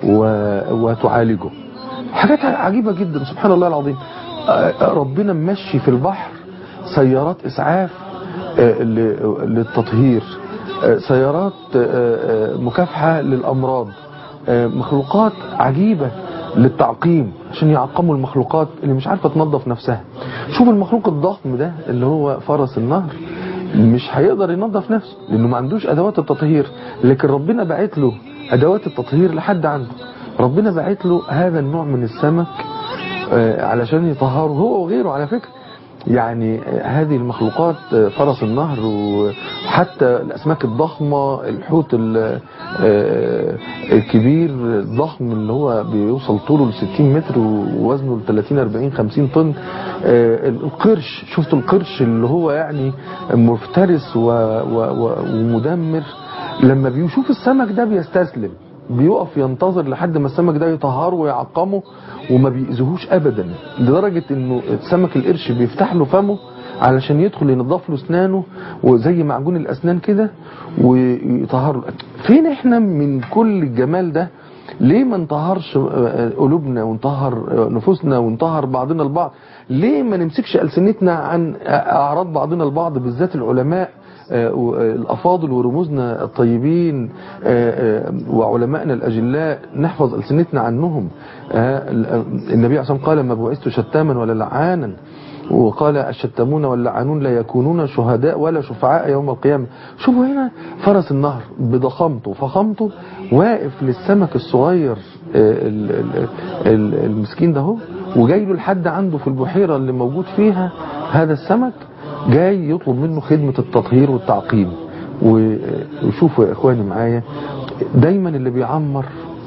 Speaker 2: و- وتعالجه حاجات عجيبة جدا سبحان الله العظيم آه، ربنا ممشي في البحر سيارات إسعاف آه، ل- للتطهير آه، سيارات آه، آه، مكافحة للأمراض آه، مخلوقات عجيبة للتعقيم عشان يعقموا المخلوقات اللي مش عارفة تنظف نفسها شوف المخلوق الضخم ده اللي هو فرس النهر مش هيقدر ينظف نفسه لانه ما عندوش ادوات التطهير لكن ربنا بعت له ادوات التطهير لحد عنده ربنا بعت له هذا النوع من السمك آه، علشان يطهره هو وغيره على فكرة يعني آه، هذه المخلوقات آه، فرس النهر وحتى الأسماك الضخمة الحوت ال- آه، الكبير الضخم اللي هو بيوصل طوله ل 60 متر ووزنه ل 30 40 50 طن آه، القرش شفتوا القرش اللي هو يعني مفترس و- و- و- ومدمر لما بيشوف السمك ده بيستسلم بيقف ينتظر لحد ما السمك ده يطهره ويعقمه وما بيأذيهوش ابدا لدرجة انه سمك القرش بيفتح له فمه علشان يدخل ينظف له اسنانه وزي معجون الاسنان كده ويطهر له فين احنا من كل الجمال ده ليه ما نطهرش آه، قلوبنا ونطهر آه، نفوسنا ونطهر بعضنا البعض ليه ما نمسكش ألسنتنا عن أعراض بعضنا البعض بالذات العلماء آه، و- آه، الأفاضل ورموزنا الطيبين آه، آه، وعلمائنا الأجلاء نحفظ ألسنتنا عنهم آه، ال- آه، النبي عليه الصلاة والسلام قال ما بعثت شتاما ولا لعانا وقال الشتامون واللعانون لا يكونون شهداء ولا شفعاء يوم القيامة شوفوا هنا فرس النهر بضخامته وفخامته واقف للسمك الصغير آه، ال- ال- ال- المسكين ده هو وجاي له لحد عنده في البحيرة اللي موجود فيها هذا السمك جاي يطلب منه خدمة التطهير والتعقيم و- وشوفوا يا اخواني معايا دايما اللي بيعمر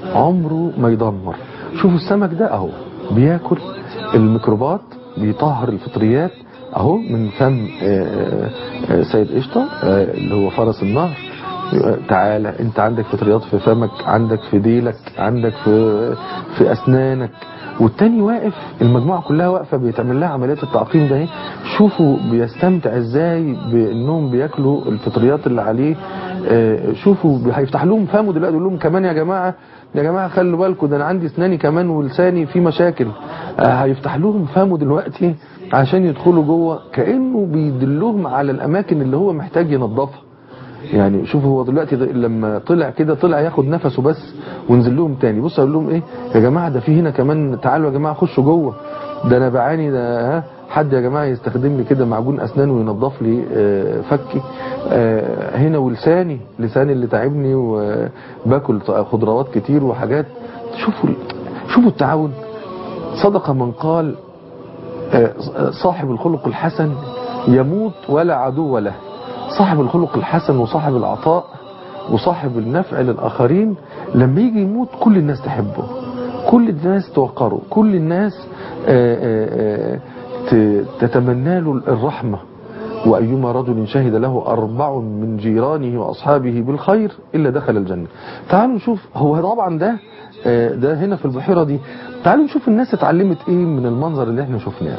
Speaker 2: عمره ما يدمر شوفوا السمك ده اهو بياكل الميكروبات بيطهر الفطريات اهو من فم آه، آه، سيد قشطه آه، اللي هو فرس النهر آه، تعالى انت عندك فطريات في فمك عندك في ديلك عندك في في اسنانك والتاني واقف المجموعه كلها واقفه بيتعمل لها عمليه التعقيم ده اهي شوفوا بيستمتع ازاي بانهم بياكلوا الفطريات اللي عليه آه، شوفوا هيفتح لهم فمه دلوقتي يقول لهم كمان يا جماعه يا جماعه خلوا بالكم ده انا عندي اسناني كمان ولساني فيه مشاكل آه، هيفتح لهم فمه دلوقتي عشان يدخلوا جوه كانه بيدلهم على الاماكن اللي هو محتاج ينظفها يعني شوف هو دلوقتي ده لما طلع كده طلع ياخد نفسه بس ونزل لهم تاني بص اقول لهم ايه يا جماعه ده في هنا كمان تعالوا يا جماعه خشوا جوه ده انا بعاني ده ها حد يا جماعه يستخدم لي كده معجون اسنان وينظف لي آه، فكي آه، هنا ولساني لساني اللي تعبني وباكل خضروات كتير وحاجات شوفوا شوفوا التعاون صدق من قال آه، صاحب الخلق الحسن يموت ولا عدو له صاحب الخلق الحسن وصاحب العطاء وصاحب النفع للآخرين لما يجي يموت كل الناس تحبه كل الناس توقره كل الناس آه، آه، آه، ت- تتمنى له الرحمة وأيما رجل شهد له أربع من جيرانه وأصحابه بالخير إلا دخل الجنة تعالوا نشوف هو طبعا ده آه، ده هنا في البحيرة دي تعالوا نشوف الناس اتعلمت ايه من المنظر اللي احنا شفناه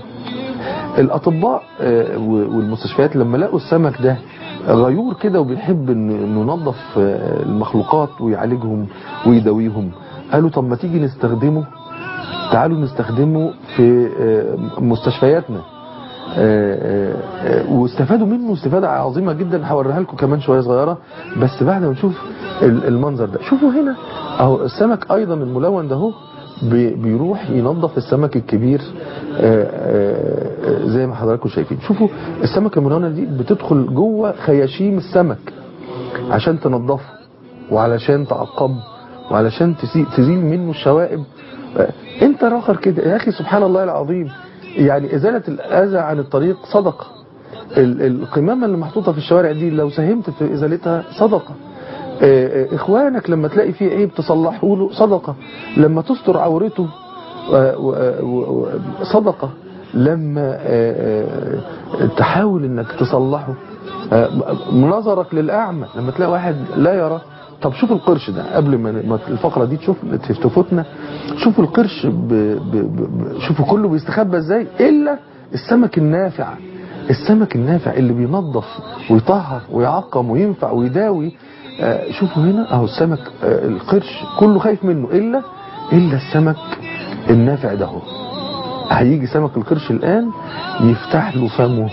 Speaker 2: الاطباء آه، و- والمستشفيات لما لقوا السمك ده غيور كده وبيحب إن- انه ينظف آه، المخلوقات ويعالجهم ويداويهم قالوا طب ما تيجي نستخدمه تعالوا نستخدمه في آه، مستشفياتنا آه، آه، آه، واستفادوا منه استفادة عظيمة جدا هوريها لكم كمان شوية صغيرة بس بعد ما نشوف ال- المنظر ده شوفوا هنا اهو السمك ايضا الملون ده اهو بي- بيروح ينظف السمك الكبير آه، آه، آه، زي ما حضراتكم شايفين شوفوا السمك الملونة دي بتدخل جوه خياشيم السمك عشان تنظفه وعلشان تعقمه وعلشان تسي- تزيل منه الشوائب آه، انت راخر كده يا اخي سبحان الله العظيم يعني ازالة الاذى عن الطريق صدقة ال- القمامة اللي محطوطة في الشوارع دي لو ساهمت في ازالتها صدقة آه، آه، اخوانك لما تلاقي فيه عيب تصلحه له صدقة لما تستر عورته آه، و- آه، و- و- صدقة لما آه، آه، تحاول انك تصلحه آه، نظرك للأعمى لما تلاقي واحد لا يرى طب شوف القرش ده قبل ما ما الفقرة دي تشوف تفوتنا شوفوا القرش ب... ب... ب... شوفوا كله بيستخبى ازاي الا السمك النافع السمك النافع اللي بينظف ويطهر ويعقم وينفع ويداوي آه، شوفوا هنا اهو السمك آه، القرش كله خايف منه الا الا السمك النافع ده هو هيجي سمك القرش الآن يفتح له فمه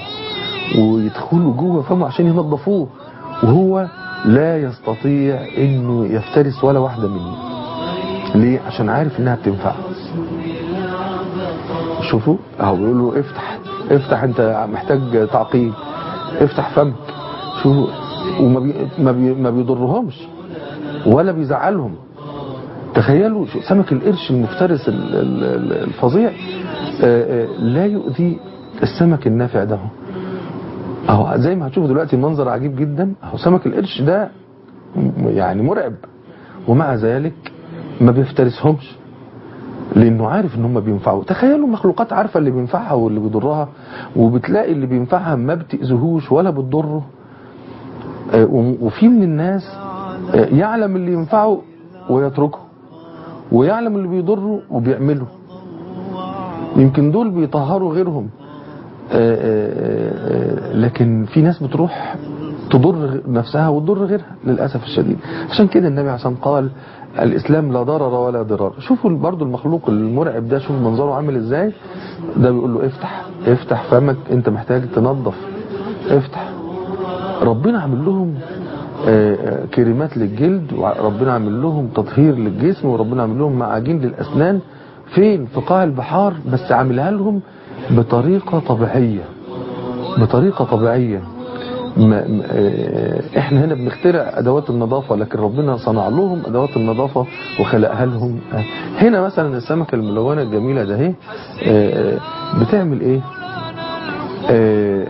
Speaker 2: ويدخلوا جوه فمه عشان ينظفوه وهو لا يستطيع انه يفترس ولا واحدة منه ليه عشان عارف انها بتنفع شوفوا اهو بيقول له افتح افتح انت محتاج تعقيم افتح فمك شوفوا وما بي ما, بي ما بيضرهمش ولا بيزعلهم تخيلوا شو- سمك القرش المفترس ال- ال- ال- الفظيع آه، آه، لا يؤذي السمك النافع ده اهو زي ما هتشوفوا دلوقتي منظر عجيب جدا اهو سمك القرش ده م- يعني مرعب ومع ذلك ما بيفترسهمش لانه عارف ان هم بينفعوا تخيلوا مخلوقات عارفه اللي بينفعها واللي بيضرها وبتلاقي اللي بينفعها ما بتاذيهوش ولا بتضره آه، و- وفي من الناس آه، يعلم اللي ينفعه ويتركه ويعلم اللي بيضره وبيعمله يمكن دول بيطهروا غيرهم آه، آه، آه، لكن في ناس بتروح تضر نفسها وتضر غيرها للأسف الشديد عشان كده النبي عليه الصلاة والسلام قال الإسلام لا ضرر ولا ضرار شوفوا برضو المخلوق المرعب ده شوف منظره عامل ازاي ده بيقول له افتح افتح فمك انت محتاج تنظف افتح ربنا عامل لهم آه، آه، كريمات للجلد وربنا عامل لهم تطهير للجسم وربنا عامل لهم معاجين للأسنان فين في قاع البحار بس عاملها لهم بطريقة طبيعية بطريقة طبيعية ما ما- آه، احنا هنا بنخترع ادوات النظافة لكن ربنا صنع لهم ادوات النظافة وخلقها لهم آه، هنا مثلا السمكة الملونة الجميلة ده اهي آه، آه، بتعمل ايه آه،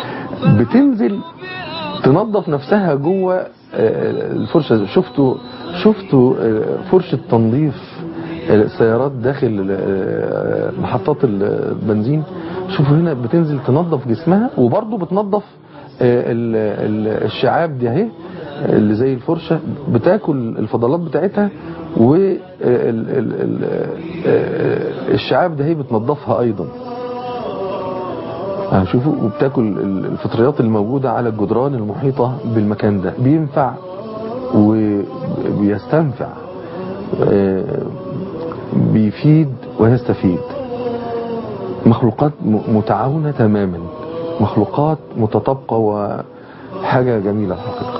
Speaker 2: بتنزل تنظف نفسها جوه آه، الفرشة شفتوا شفتوا آه، فرشة تنظيف السيارات داخل آه، محطات البنزين شوفوا هنا بتنزل تنظف جسمها وبرضه بتنظف آه، ال- ال- الشعاب دي اهي اللي زي الفرشة بتاكل الفضلات بتاعتها والشعاب ده هي بتنظفها ايضا آه، شوفوا وبتاكل ال- الفطريات الموجودة على الجدران المحيطة بالمكان ده بينفع وبيستنفع آه، بيفيد ويستفيد مخلوقات م- متعاونة تماما مخلوقات متطابقة وحاجة جميلة الحقيقة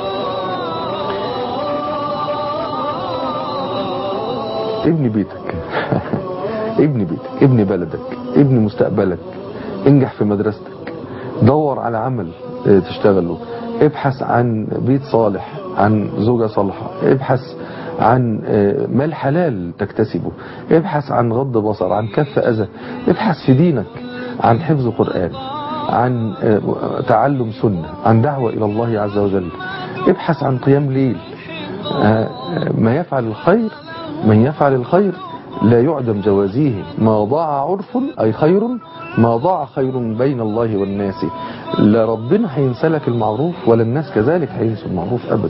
Speaker 2: ابني بيتك ابني بيتك ابني بلدك ابني مستقبلك انجح في مدرستك دور على عمل اه، تشتغله ابحث عن بيت صالح عن زوجة صالحة ابحث عن اه، مال حلال تكتسبه ابحث عن غض بصر عن كف أذى ابحث في دينك عن حفظ قرآن عن اه، تعلم سنة عن دعوة إلى الله عز وجل ابحث عن قيام ليل آه، ما يفعل الخير من يفعل الخير لا يعدم جوازيه ما ضاع عرف أي خير ما ضاع خير بين الله والناس لا ربنا هينسى لك المعروف ولا الناس كذلك هينسوا المعروف أبدا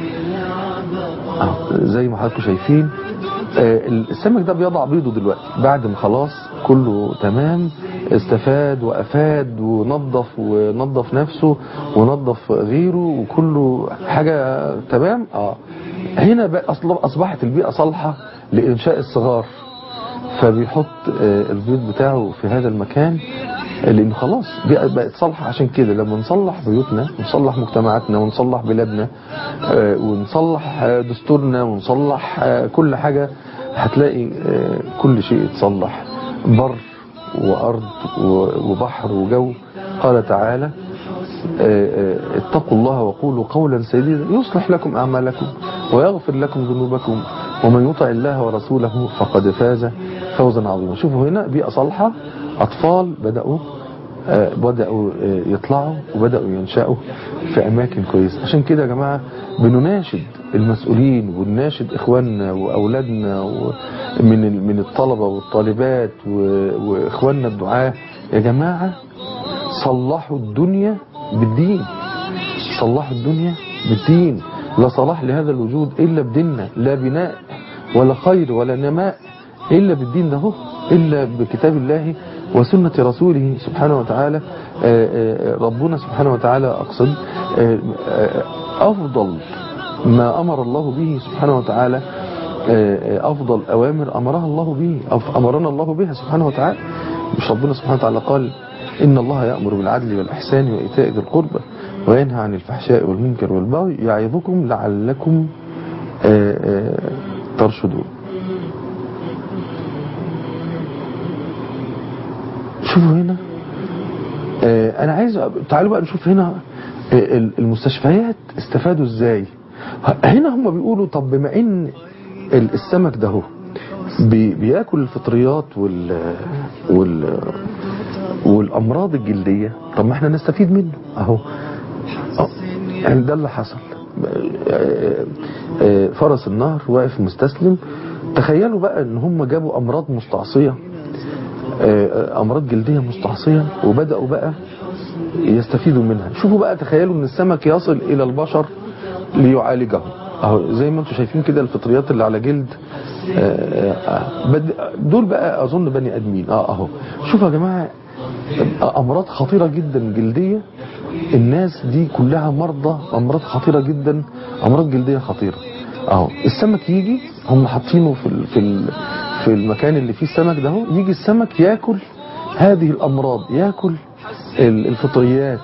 Speaker 2: آه، زي ما حضراتكم شايفين آه، السمك ده بيضع بيضه دلوقتي بعد ما خلاص كله تمام استفاد وافاد ونظف ونظف نفسه ونظف غيره وكله حاجة تمام اه هنا بقى أصلا اصبحت البيئة صالحة لانشاء الصغار فبيحط آه، البيض بتاعه في هذا المكان لان خلاص بقى- بقت صالحة عشان كده لما نصلح بيوتنا ونصلح مجتمعاتنا ونصلح بلادنا آه، ونصلح آه، دستورنا ونصلح آه، كل حاجة هتلاقي آه، كل شيء يتصلح بر وأرض و- وبحر وجو قال تعالى آه، آه، اتقوا الله وقولوا قولا سديدا يصلح لكم أعمالكم ويغفر لكم ذنوبكم ومن يطع الله ورسوله فقد فاز فوزا عظيما شوفوا هنا بيئة صالحة أطفال بدأوا آه، بدأوا آه، يطلعوا وبدأوا ينشأوا في أماكن كويسة عشان كده يا جماعة بنناشد المسؤولين ونناشد إخواننا وأولادنا و- من ال- من الطلبة والطالبات و- وإخواننا الدعاة يا جماعة صلحوا الدنيا بالدين صلحوا الدنيا بالدين لا صلاح لهذا الوجود إلا بديننا لا بناء ولا خير ولا نماء إلا بالدين ده هو إلا بكتاب الله وسنة رسوله سبحانه وتعالى آه، آه، ربنا سبحانه وتعالى أقصد آه، آه، أفضل ما أمر الله به سبحانه وتعالى آه، آه، أفضل أوامر أمرها الله به أو أمرنا الله بها سبحانه وتعالى مش ربنا سبحانه وتعالى قال إن الله يأمر بالعدل والإحسان وإيتاء ذي القربى وينهى عن الفحشاء والمنكر والبغي يعظكم لعلكم آه، آه، ترشدون شوفوا هنا آه، انا عايز تعالوا بقى نشوف هنا آه، المستشفيات استفادوا ازاي هنا هم بيقولوا طب بما ان ال- السمك ده هو بي- بياكل الفطريات وال وال والامراض الجلديه طب ما احنا نستفيد منه اهو آه، يعني ده اللي حصل آه، آه، فرس النهر واقف مستسلم تخيلوا بقى ان هم جابوا امراض مستعصيه آه، امراض جلديه مستعصيه وبداوا بقى يستفيدوا منها شوفوا بقى تخيلوا ان السمك يصل الى البشر ليعالجهم اهو زي ما انتم شايفين كده الفطريات اللي على جلد آه، آه، بد- دول بقى اظن بني ادمين اه اهو شوفوا يا جماعه امراض خطيره جدا جلديه الناس دي كلها مرضى امراض خطيره جدا امراض جلديه خطيره اهو السمك يجي هم حاطينه في ال- في ال- في المكان اللي فيه السمك ده اهو يجي السمك ياكل هذه الامراض ياكل ال- الفطريات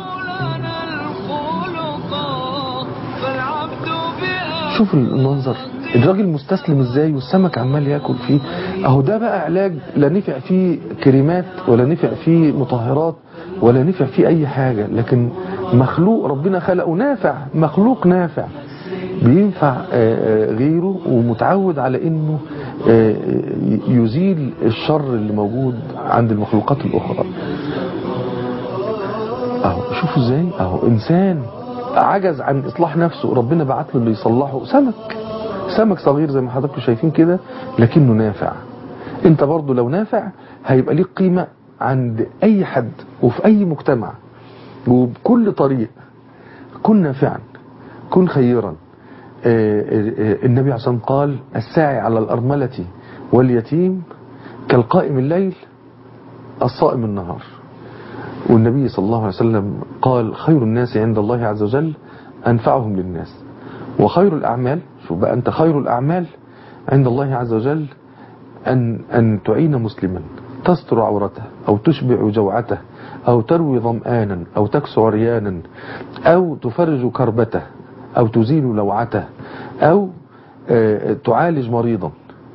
Speaker 1: الخلقا فالعبد بها
Speaker 2: شوف المنظر الراجل مستسلم ازاي والسمك عمال ياكل فيه اهو ده بقى علاج لا نفع فيه كريمات ولا نفع فيه مطهرات ولا نفع فيه اي حاجة لكن مخلوق ربنا خلقه نافع مخلوق نافع بينفع آه، آه، غيره ومتعود على انه آه، يزيل الشر اللي موجود عند المخلوقات الاخرى اهو شوفوا ازاي اهو انسان عجز عن إصلاح نفسه ربنا بعت له اللي يصلحه سمك سمك صغير زي ما حضراتكم شايفين كده لكنه نافع انت برضو لو نافع هيبقى ليك قيمة عند أي حد وفي أي مجتمع وبكل طريق كن نافعا كن خيرا آه، آه، آه، النبي عليه الصلاة والسلام قال الساعي على الأرملة واليتيم كالقائم الليل الصائم النهار والنبي صلى الله عليه وسلم قال خير الناس عند الله عز وجل أنفعهم للناس وخير الأعمال شوف بقى أنت خير الأعمال عند الله عز وجل أن, أن تعين مسلما تستر عورته أو تشبع جوعته أو تروي ظمآنا أو تكسو عريانا أو تفرج كربته أو تزيل لوعته أو آه، تعالج مريضا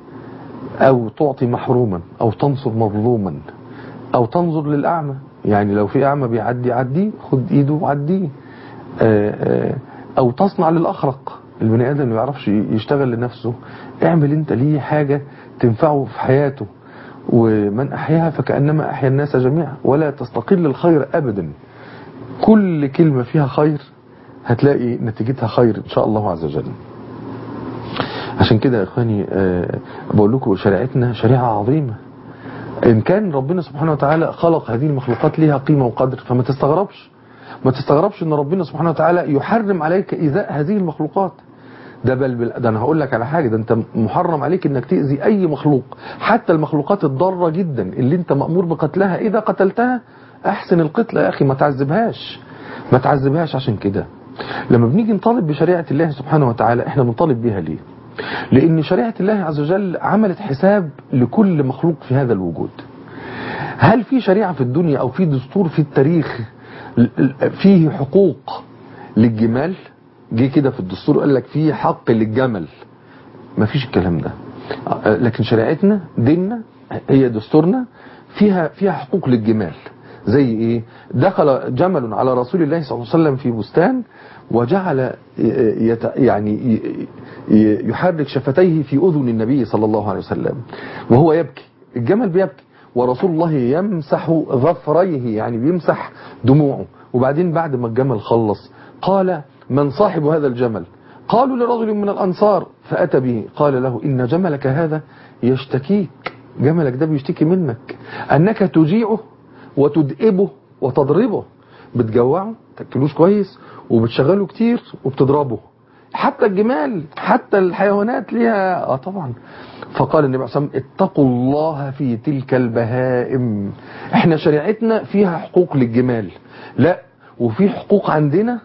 Speaker 2: أو تعطي محروما أو تنصر مظلوما أو تنظر للأعمى يعني لو في أعمى بيعدي عديه خد إيده وعديه آه، آه، أو تصنع للأخرق البني آدم اللي ما يعرفش يشتغل لنفسه اعمل انت ليه حاجة تنفعه في حياته ومن أحياها فكأنما أحيا الناس جميعا ولا تستقل الخير أبدا كل كلمة فيها خير هتلاقي نتيجتها خير إن شاء الله عز وجل عشان كده يا إخواني آه، بقول لكم شريعتنا شريعة عظيمة إن كان ربنا سبحانه وتعالى خلق هذه المخلوقات ليها قيمة وقدر فما تستغربش ما تستغربش ان ربنا سبحانه وتعالى يحرم عليك ايذاء هذه المخلوقات ده بل بل ده انا هقول لك على حاجه ده انت محرم عليك انك تاذي اي مخلوق حتى المخلوقات الضاره جدا اللي انت مامور بقتلها اذا قتلتها احسن القتل يا اخي ما تعذبهاش ما تعذبهاش عشان كده لما بنيجي نطالب بشريعه الله سبحانه وتعالى احنا بنطالب بيها ليه لان شريعه الله عز وجل عملت حساب لكل مخلوق في هذا الوجود هل في شريعه في الدنيا او في دستور في التاريخ فيه حقوق للجمال جه كده في الدستور قال لك فيه حق للجمل ما فيش الكلام ده لكن شريعتنا ديننا هي دستورنا فيها فيها حقوق للجمال زي ايه دخل جمل على رسول الله صلى الله عليه وسلم في بستان وجعل يت يعني يحرك شفتيه في اذن النبي صلى الله عليه وسلم وهو يبكي الجمل بيبكي ورسول الله يمسح ظفريه يعني بيمسح دموعه وبعدين بعد ما الجمل خلص قال من صاحب هذا الجمل قالوا لرجل من الأنصار فأتى به قال له إن جملك هذا يشتكيك جملك ده بيشتكي منك أنك تجيعه وتدئبه وتضربه بتجوعه تأكلوش كويس وبتشغله كتير وبتضربه حتى الجمال حتى الحيوانات ليها اه طبعا فقال النبي عليه الصلاه والسلام اتقوا الله في تلك البهائم احنا شريعتنا فيها حقوق للجمال لا وفي حقوق عندنا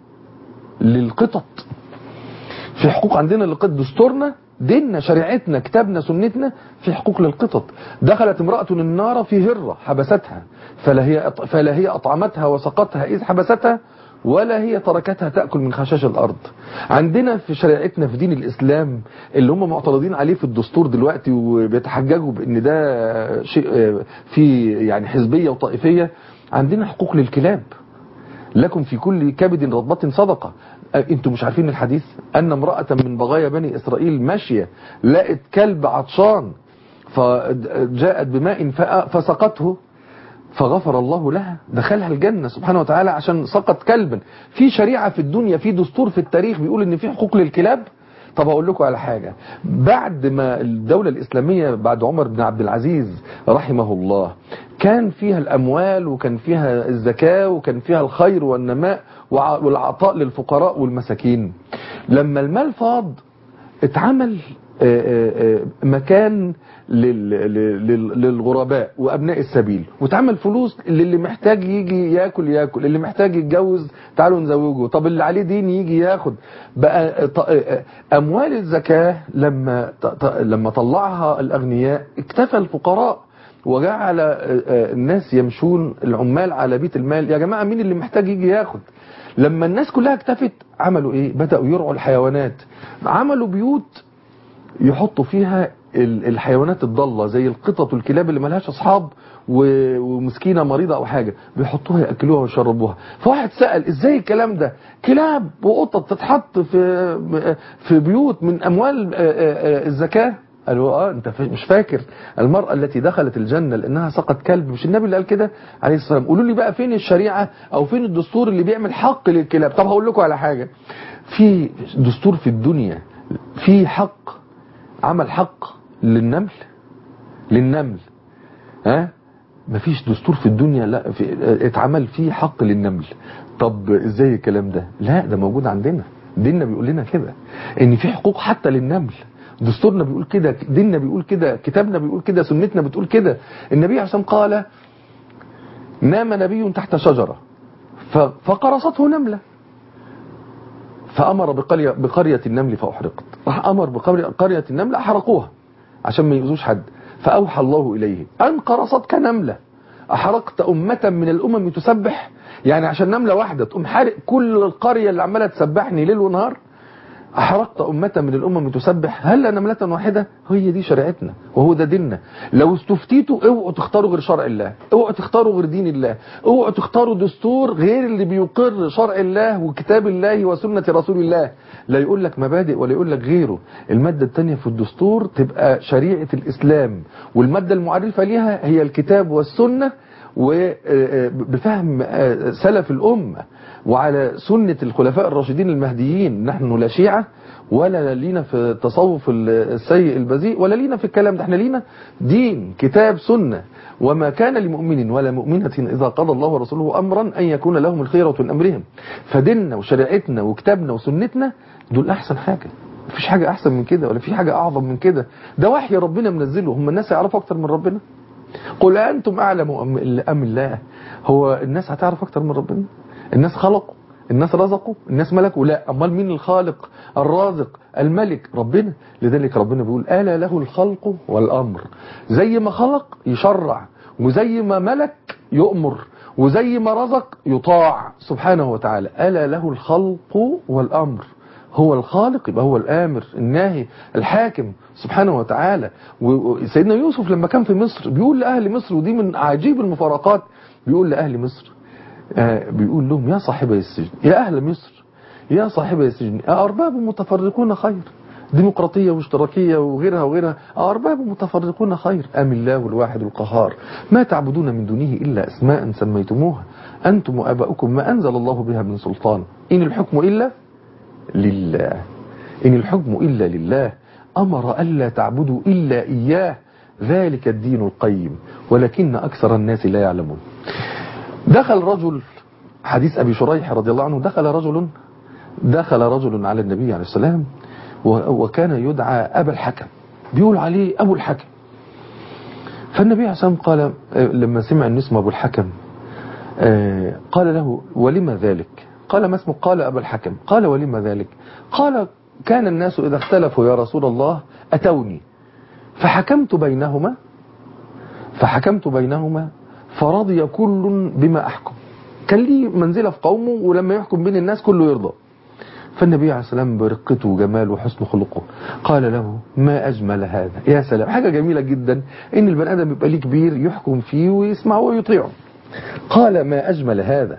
Speaker 2: للقطط في حقوق عندنا للقطط دستورنا ديننا شريعتنا كتابنا سنتنا في حقوق للقطط دخلت امرأة النار في هرة حبستها فلا هي فلا هي أطعمتها وسقتها إذ حبستها ولا هي تركتها تأكل من خشاش الأرض عندنا في شريعتنا في دين الإسلام اللي هم معترضين عليه في الدستور دلوقتي وبيتحججوا بأن ده شيء في يعني حزبية وطائفية عندنا حقوق للكلاب لكم في كل كبد رطبة صدقة انتم مش عارفين الحديث ان امرأة من بغايا بني اسرائيل ماشية لقت كلب عطشان فجاءت بماء فسقته فغفر الله لها دخلها الجنة سبحانه وتعالى عشان سقط كلبا في شريعة في الدنيا في دستور في التاريخ بيقول ان في حقوق للكلاب طب اقول لكم على حاجة بعد ما الدولة الاسلامية بعد عمر بن عبد العزيز رحمه الله كان فيها الاموال وكان فيها الزكاة وكان فيها الخير والنماء والعطاء للفقراء والمساكين لما المال فاض اتعمل مكان للغرباء وابناء السبيل وتعمل فلوس للي محتاج يجي ياكل ياكل اللي محتاج يتجوز تعالوا نزوجه طب اللي عليه دين يجي ياخد بقى اموال الزكاة لما لما طلعها الاغنياء اكتفى الفقراء وجعل الناس يمشون العمال على بيت المال يا جماعة مين اللي محتاج يجي ياخد لما الناس كلها اكتفت عملوا ايه بدأوا يرعوا الحيوانات عملوا بيوت يحطوا فيها الحيوانات الضالة زي القطط والكلاب اللي ملهاش اصحاب ومسكينة مريضة او حاجة بيحطوها يأكلوها ويشربوها فواحد سأل ازاي الكلام ده كلاب وقطط تتحط في في بيوت من اموال الزكاة قالوا اه انت فا- مش فاكر المرأة التي دخلت الجنة لانها سقط كلب مش النبي اللي قال كده عليه الصلاة والسلام قولوا لي بقى فين الشريعة او فين الدستور اللي بيعمل حق للكلاب طب هقول لكم على حاجة في دستور في الدنيا في حق عمل حق للنمل للنمل ها مفيش دستور في الدنيا لا في اتعمل فيه حق للنمل طب ازاي الكلام ده لا ده موجود عندنا ديننا بيقول لنا كده ان في حقوق حتى للنمل دستورنا بيقول كده ديننا بيقول كده كتابنا بيقول كده سنتنا بتقول كده النبي عشان قال نام نبي تحت شجرة ف- فقرصته نملة فأمر بقرية, بقرية النمل فأحرقت راح أمر بقرية قرية النمل أحرقوها عشان ما يؤذوش حد فأوحى الله إليه أن قرصتك نملة أحرقت أمة من الأمم تسبح يعني عشان نملة واحدة تقوم حارق كل القرية اللي عمالة تسبحني ليل ونهار أحرقت أمة من الأمم تسبح هل نملة واحدة هي دي شريعتنا وهو ده ديننا لو استفتيتوا اوعوا تختاروا غير شرع الله اوعوا تختاروا غير دين الله اوعوا تختاروا دستور غير اللي بيقر شرع الله وكتاب الله وسنة رسول الله لا يقول لك مبادئ ولا يقول لك غيره المادة الثانية في الدستور تبقى شريعة الإسلام والمادة المعرفة ليها هي الكتاب والسنة وبفهم سلف الأمة وعلى سنة الخلفاء الراشدين المهديين نحن لا شيعة ولا لينا في التصوف السيء البذيء ولا لينا في الكلام ده احنا لينا دين كتاب سنة وما كان لمؤمن ولا مؤمنة إذا قضى الله ورسوله أمرا أن يكون لهم الخيرة من أمرهم فديننا وشريعتنا وكتابنا وسنتنا دول أحسن حاجة مفيش حاجة أحسن من كده ولا في حاجة أعظم من كده ده وحي ربنا منزله هم الناس يعرفوا أكتر من ربنا قل أنتم أعلم أم- أم الله هو الناس هتعرف أكتر من ربنا الناس خلقوا الناس رزقوا الناس ملكوا لا أمال مين الخالق الرازق الملك ربنا لذلك ربنا بيقول ألا له الخلق والأمر زي ما خلق يشرع وزي ما ملك يؤمر وزي ما رزق يطاع سبحانه وتعالى ألا له الخلق والأمر هو الخالق يبقى هو الآمر الناهي الحاكم سبحانه وتعالى وسيدنا يوسف لما كان في مصر بيقول لأهل مصر ودي من عجيب المفارقات بيقول لأهل مصر آه، بيقول لهم يا صاحبي السجن يا أهل مصر يا صاحبي السجن أأرباب متفرقون خير ديمقراطية واشتراكية وغيرها وغيرها أأرباب متفرقون خير أم الله الواحد القهار ما تعبدون من دونه إلا أسماء سميتموها أنتم وآباؤكم ما أنزل الله بها من سلطان إن الحكم إلا لله إن الحكم إلا لله أمر ألا تعبدوا إلا إياه ذلك الدين القيم ولكن أكثر الناس لا يعلمون دخل رجل حديث أبي شريح رضي الله عنه دخل رجل دخل رجل على النبي عليه السلام و- وكان يدعى أبا الحكم بيقول عليه أبو الحكم فالنبي عليه السلام قال آه، لما سمع أن اسمه أبو الحكم آه، قال له ولما ذلك قال ما اسمه قال أبا الحكم قال ولما ذلك قال كان الناس إذا اختلفوا يا رسول الله أتوني فحكمت بينهما فحكمت بينهما فرضي كل بما أحكم كان لي منزلة في قومه ولما يحكم بين الناس كله يرضى فالنبي عليه السلام برقته وجماله وحسن خلقه قال له ما أجمل هذا يا سلام حاجة جميلة جدا إن البني آدم يبقى ليه كبير يحكم فيه ويسمعه ويطيعه قال ما أجمل هذا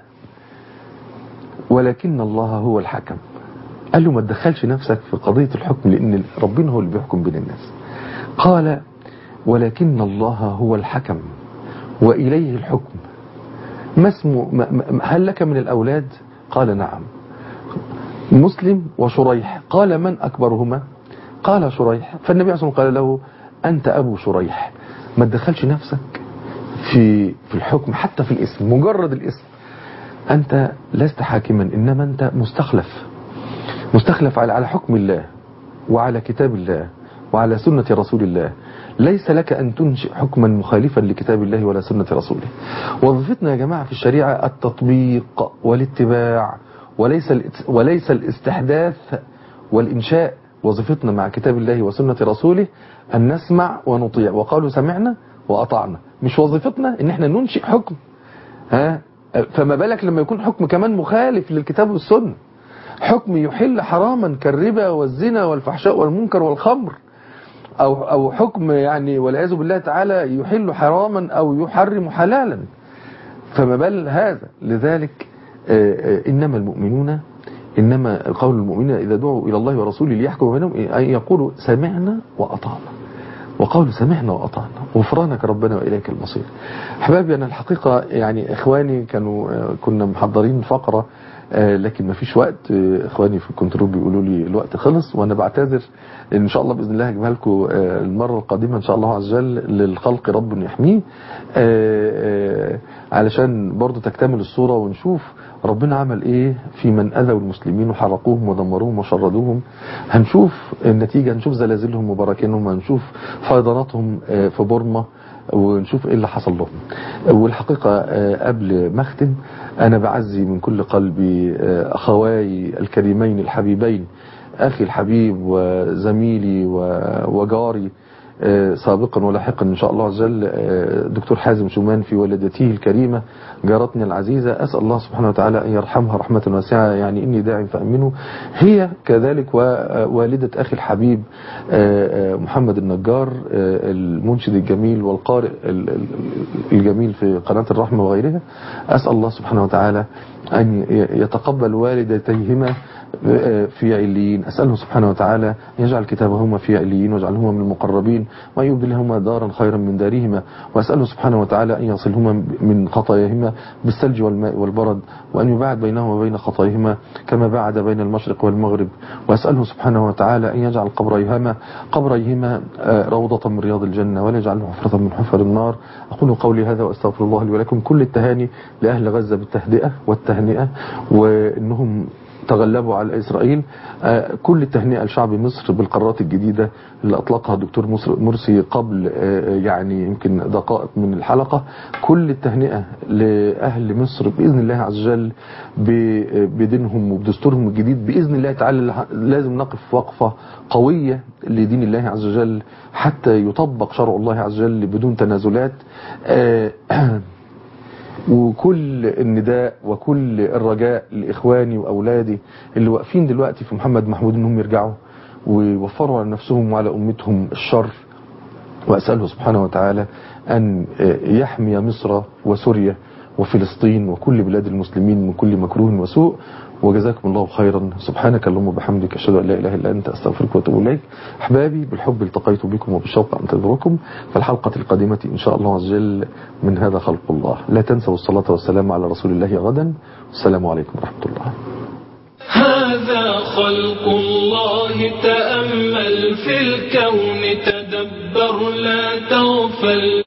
Speaker 2: ولكن الله هو الحكم قال له ما تدخلش نفسك في قضية الحكم لأن ربنا هو اللي بيحكم بين الناس قال ولكن الله هو الحكم وإليه الحكم ما اسمه ما- ما- هل لك من الأولاد قال نعم مسلم وشريح قال من أكبرهما قال شريح فالنبي عليه الصلاة والسلام قال له أنت أبو شريح ما تدخلش نفسك في في الحكم حتى في الاسم مجرد الاسم أنت لست حاكما إنما أنت مستخلف مستخلف على على حكم الله وعلى كتاب الله وعلى سنة رسول الله ليس لك أن تنشئ حكما مخالفا لكتاب الله ولا سنة رسوله وظيفتنا يا جماعة في الشريعة التطبيق والاتباع وليس الات- وليس الاستحداث والإنشاء وظيفتنا مع كتاب الله وسنة رسوله أن نسمع ونطيع وقالوا سمعنا وأطعنا مش وظيفتنا ان احنا ننشئ حكم ها فما بالك لما يكون حكم كمان مخالف للكتاب والسنة حكم يحل حراما كالربا والزنا والفحشاء والمنكر والخمر أو, أو حكم يعني والعياذ بالله تعالى يحل حراما أو يحرم حلالا فما بال هذا لذلك آه، آه، إنما المؤمنون إنما قول المؤمنين إذا دعوا إلى الله ورسوله ليحكم بينهم أن يقولوا سمعنا وأطعنا وقالوا سمعنا وأطعنا غفرانك ربنا وإليك المصير أحبابي أنا الحقيقة يعني إخواني كانوا آه، كنا محضرين فقرة آه، لكن ما فيش وقت آه، اخواني في الكنترول بيقولوا لي الوقت خلص وانا بعتذر ان شاء الله باذن الله هجيبها لكم آه، المره القادمه ان شاء الله عز وجل للخلق رب يحميه آه، آه، علشان برضو تكتمل الصوره ونشوف ربنا عمل ايه في من اذوا المسلمين وحرقوهم ودمروهم وشردوهم هنشوف النتيجه هنشوف زلازلهم وبراكينهم هنشوف فيضاناتهم آه، في بورما ونشوف ايه اللي حصل لهم والحقيقة آه، قبل ما اختم انا بعزي من كل قلبي آه، اخواي الكريمين الحبيبين اخي الحبيب وزميلي و- وجاري آه، سابقا ولاحقا ان شاء الله عز وجل آه، دكتور حازم شومان في والدته الكريمه جارتنا العزيزه اسال الله سبحانه وتعالى ان يرحمها رحمه واسعه يعني اني داع فامنه هي كذلك ووالده اخي الحبيب آه، آه، محمد النجار آه، المنشد الجميل والقارئ ال- ال- الجميل في قناه الرحمه وغيرها اسال الله سبحانه وتعالى ان ي- يتقبل والدتيهما في عليين أسأله سبحانه وتعالى أن يجعل كتابهما في عليين واجعلهما من المقربين وأن يبدلهما دارا خيرا من دارهما وأسأله سبحانه وتعالى أن يصلهما من خطاياهما بالثلج والماء والبرد وأن يباعد بينهما وبين خطاياهما كما باعد بين المشرق والمغرب وأسأله سبحانه وتعالى أن يجعل قبريهما قبريهما آه، روضة من رياض الجنة ولا يجعله حفرة من حفر النار أقول قولي هذا وأستغفر الله لي ولكم كل التهاني لأهل غزة بالتهدئة والتهنئة وأنهم تغلبوا على إسرائيل آه، كل التهنئة لشعب مصر بالقرارات الجديدة اللي أطلقها الدكتور مصر- مرسي قبل آه، يعني يمكن دقائق من الحلقة كل التهنئة لأهل مصر بإذن الله عز وجل ب- بدينهم وبدستورهم الجديد بإذن الله تعالى لازم نقف وقفة قوية لدين الله عز وجل حتى يطبق شرع الله عز وجل بدون تنازلات آه، وكل النداء وكل الرجاء لإخواني وأولادي اللي واقفين دلوقتي في محمد محمود إنهم يرجعوا ويوفروا على نفسهم وعلى أمتهم الشر وأسأله سبحانه وتعالى أن يحمي مصر وسوريا وفلسطين وكل بلاد المسلمين من كل مكروه وسوء وجزاكم الله خيرا سبحانك اللهم وبحمدك أشهد أن لا إله إلا أنت أستغفرك وأتوب إليك أحبابي بالحب التقيت بكم وبالشوق أنتظركم في الحلقة القادمة إن شاء الله عز وجل من هذا خلق الله لا تنسوا الصلاة والسلام على رسول الله غدا والسلام عليكم ورحمة الله
Speaker 1: هذا خلق الله تأمل في الكون تدبر لا تغفل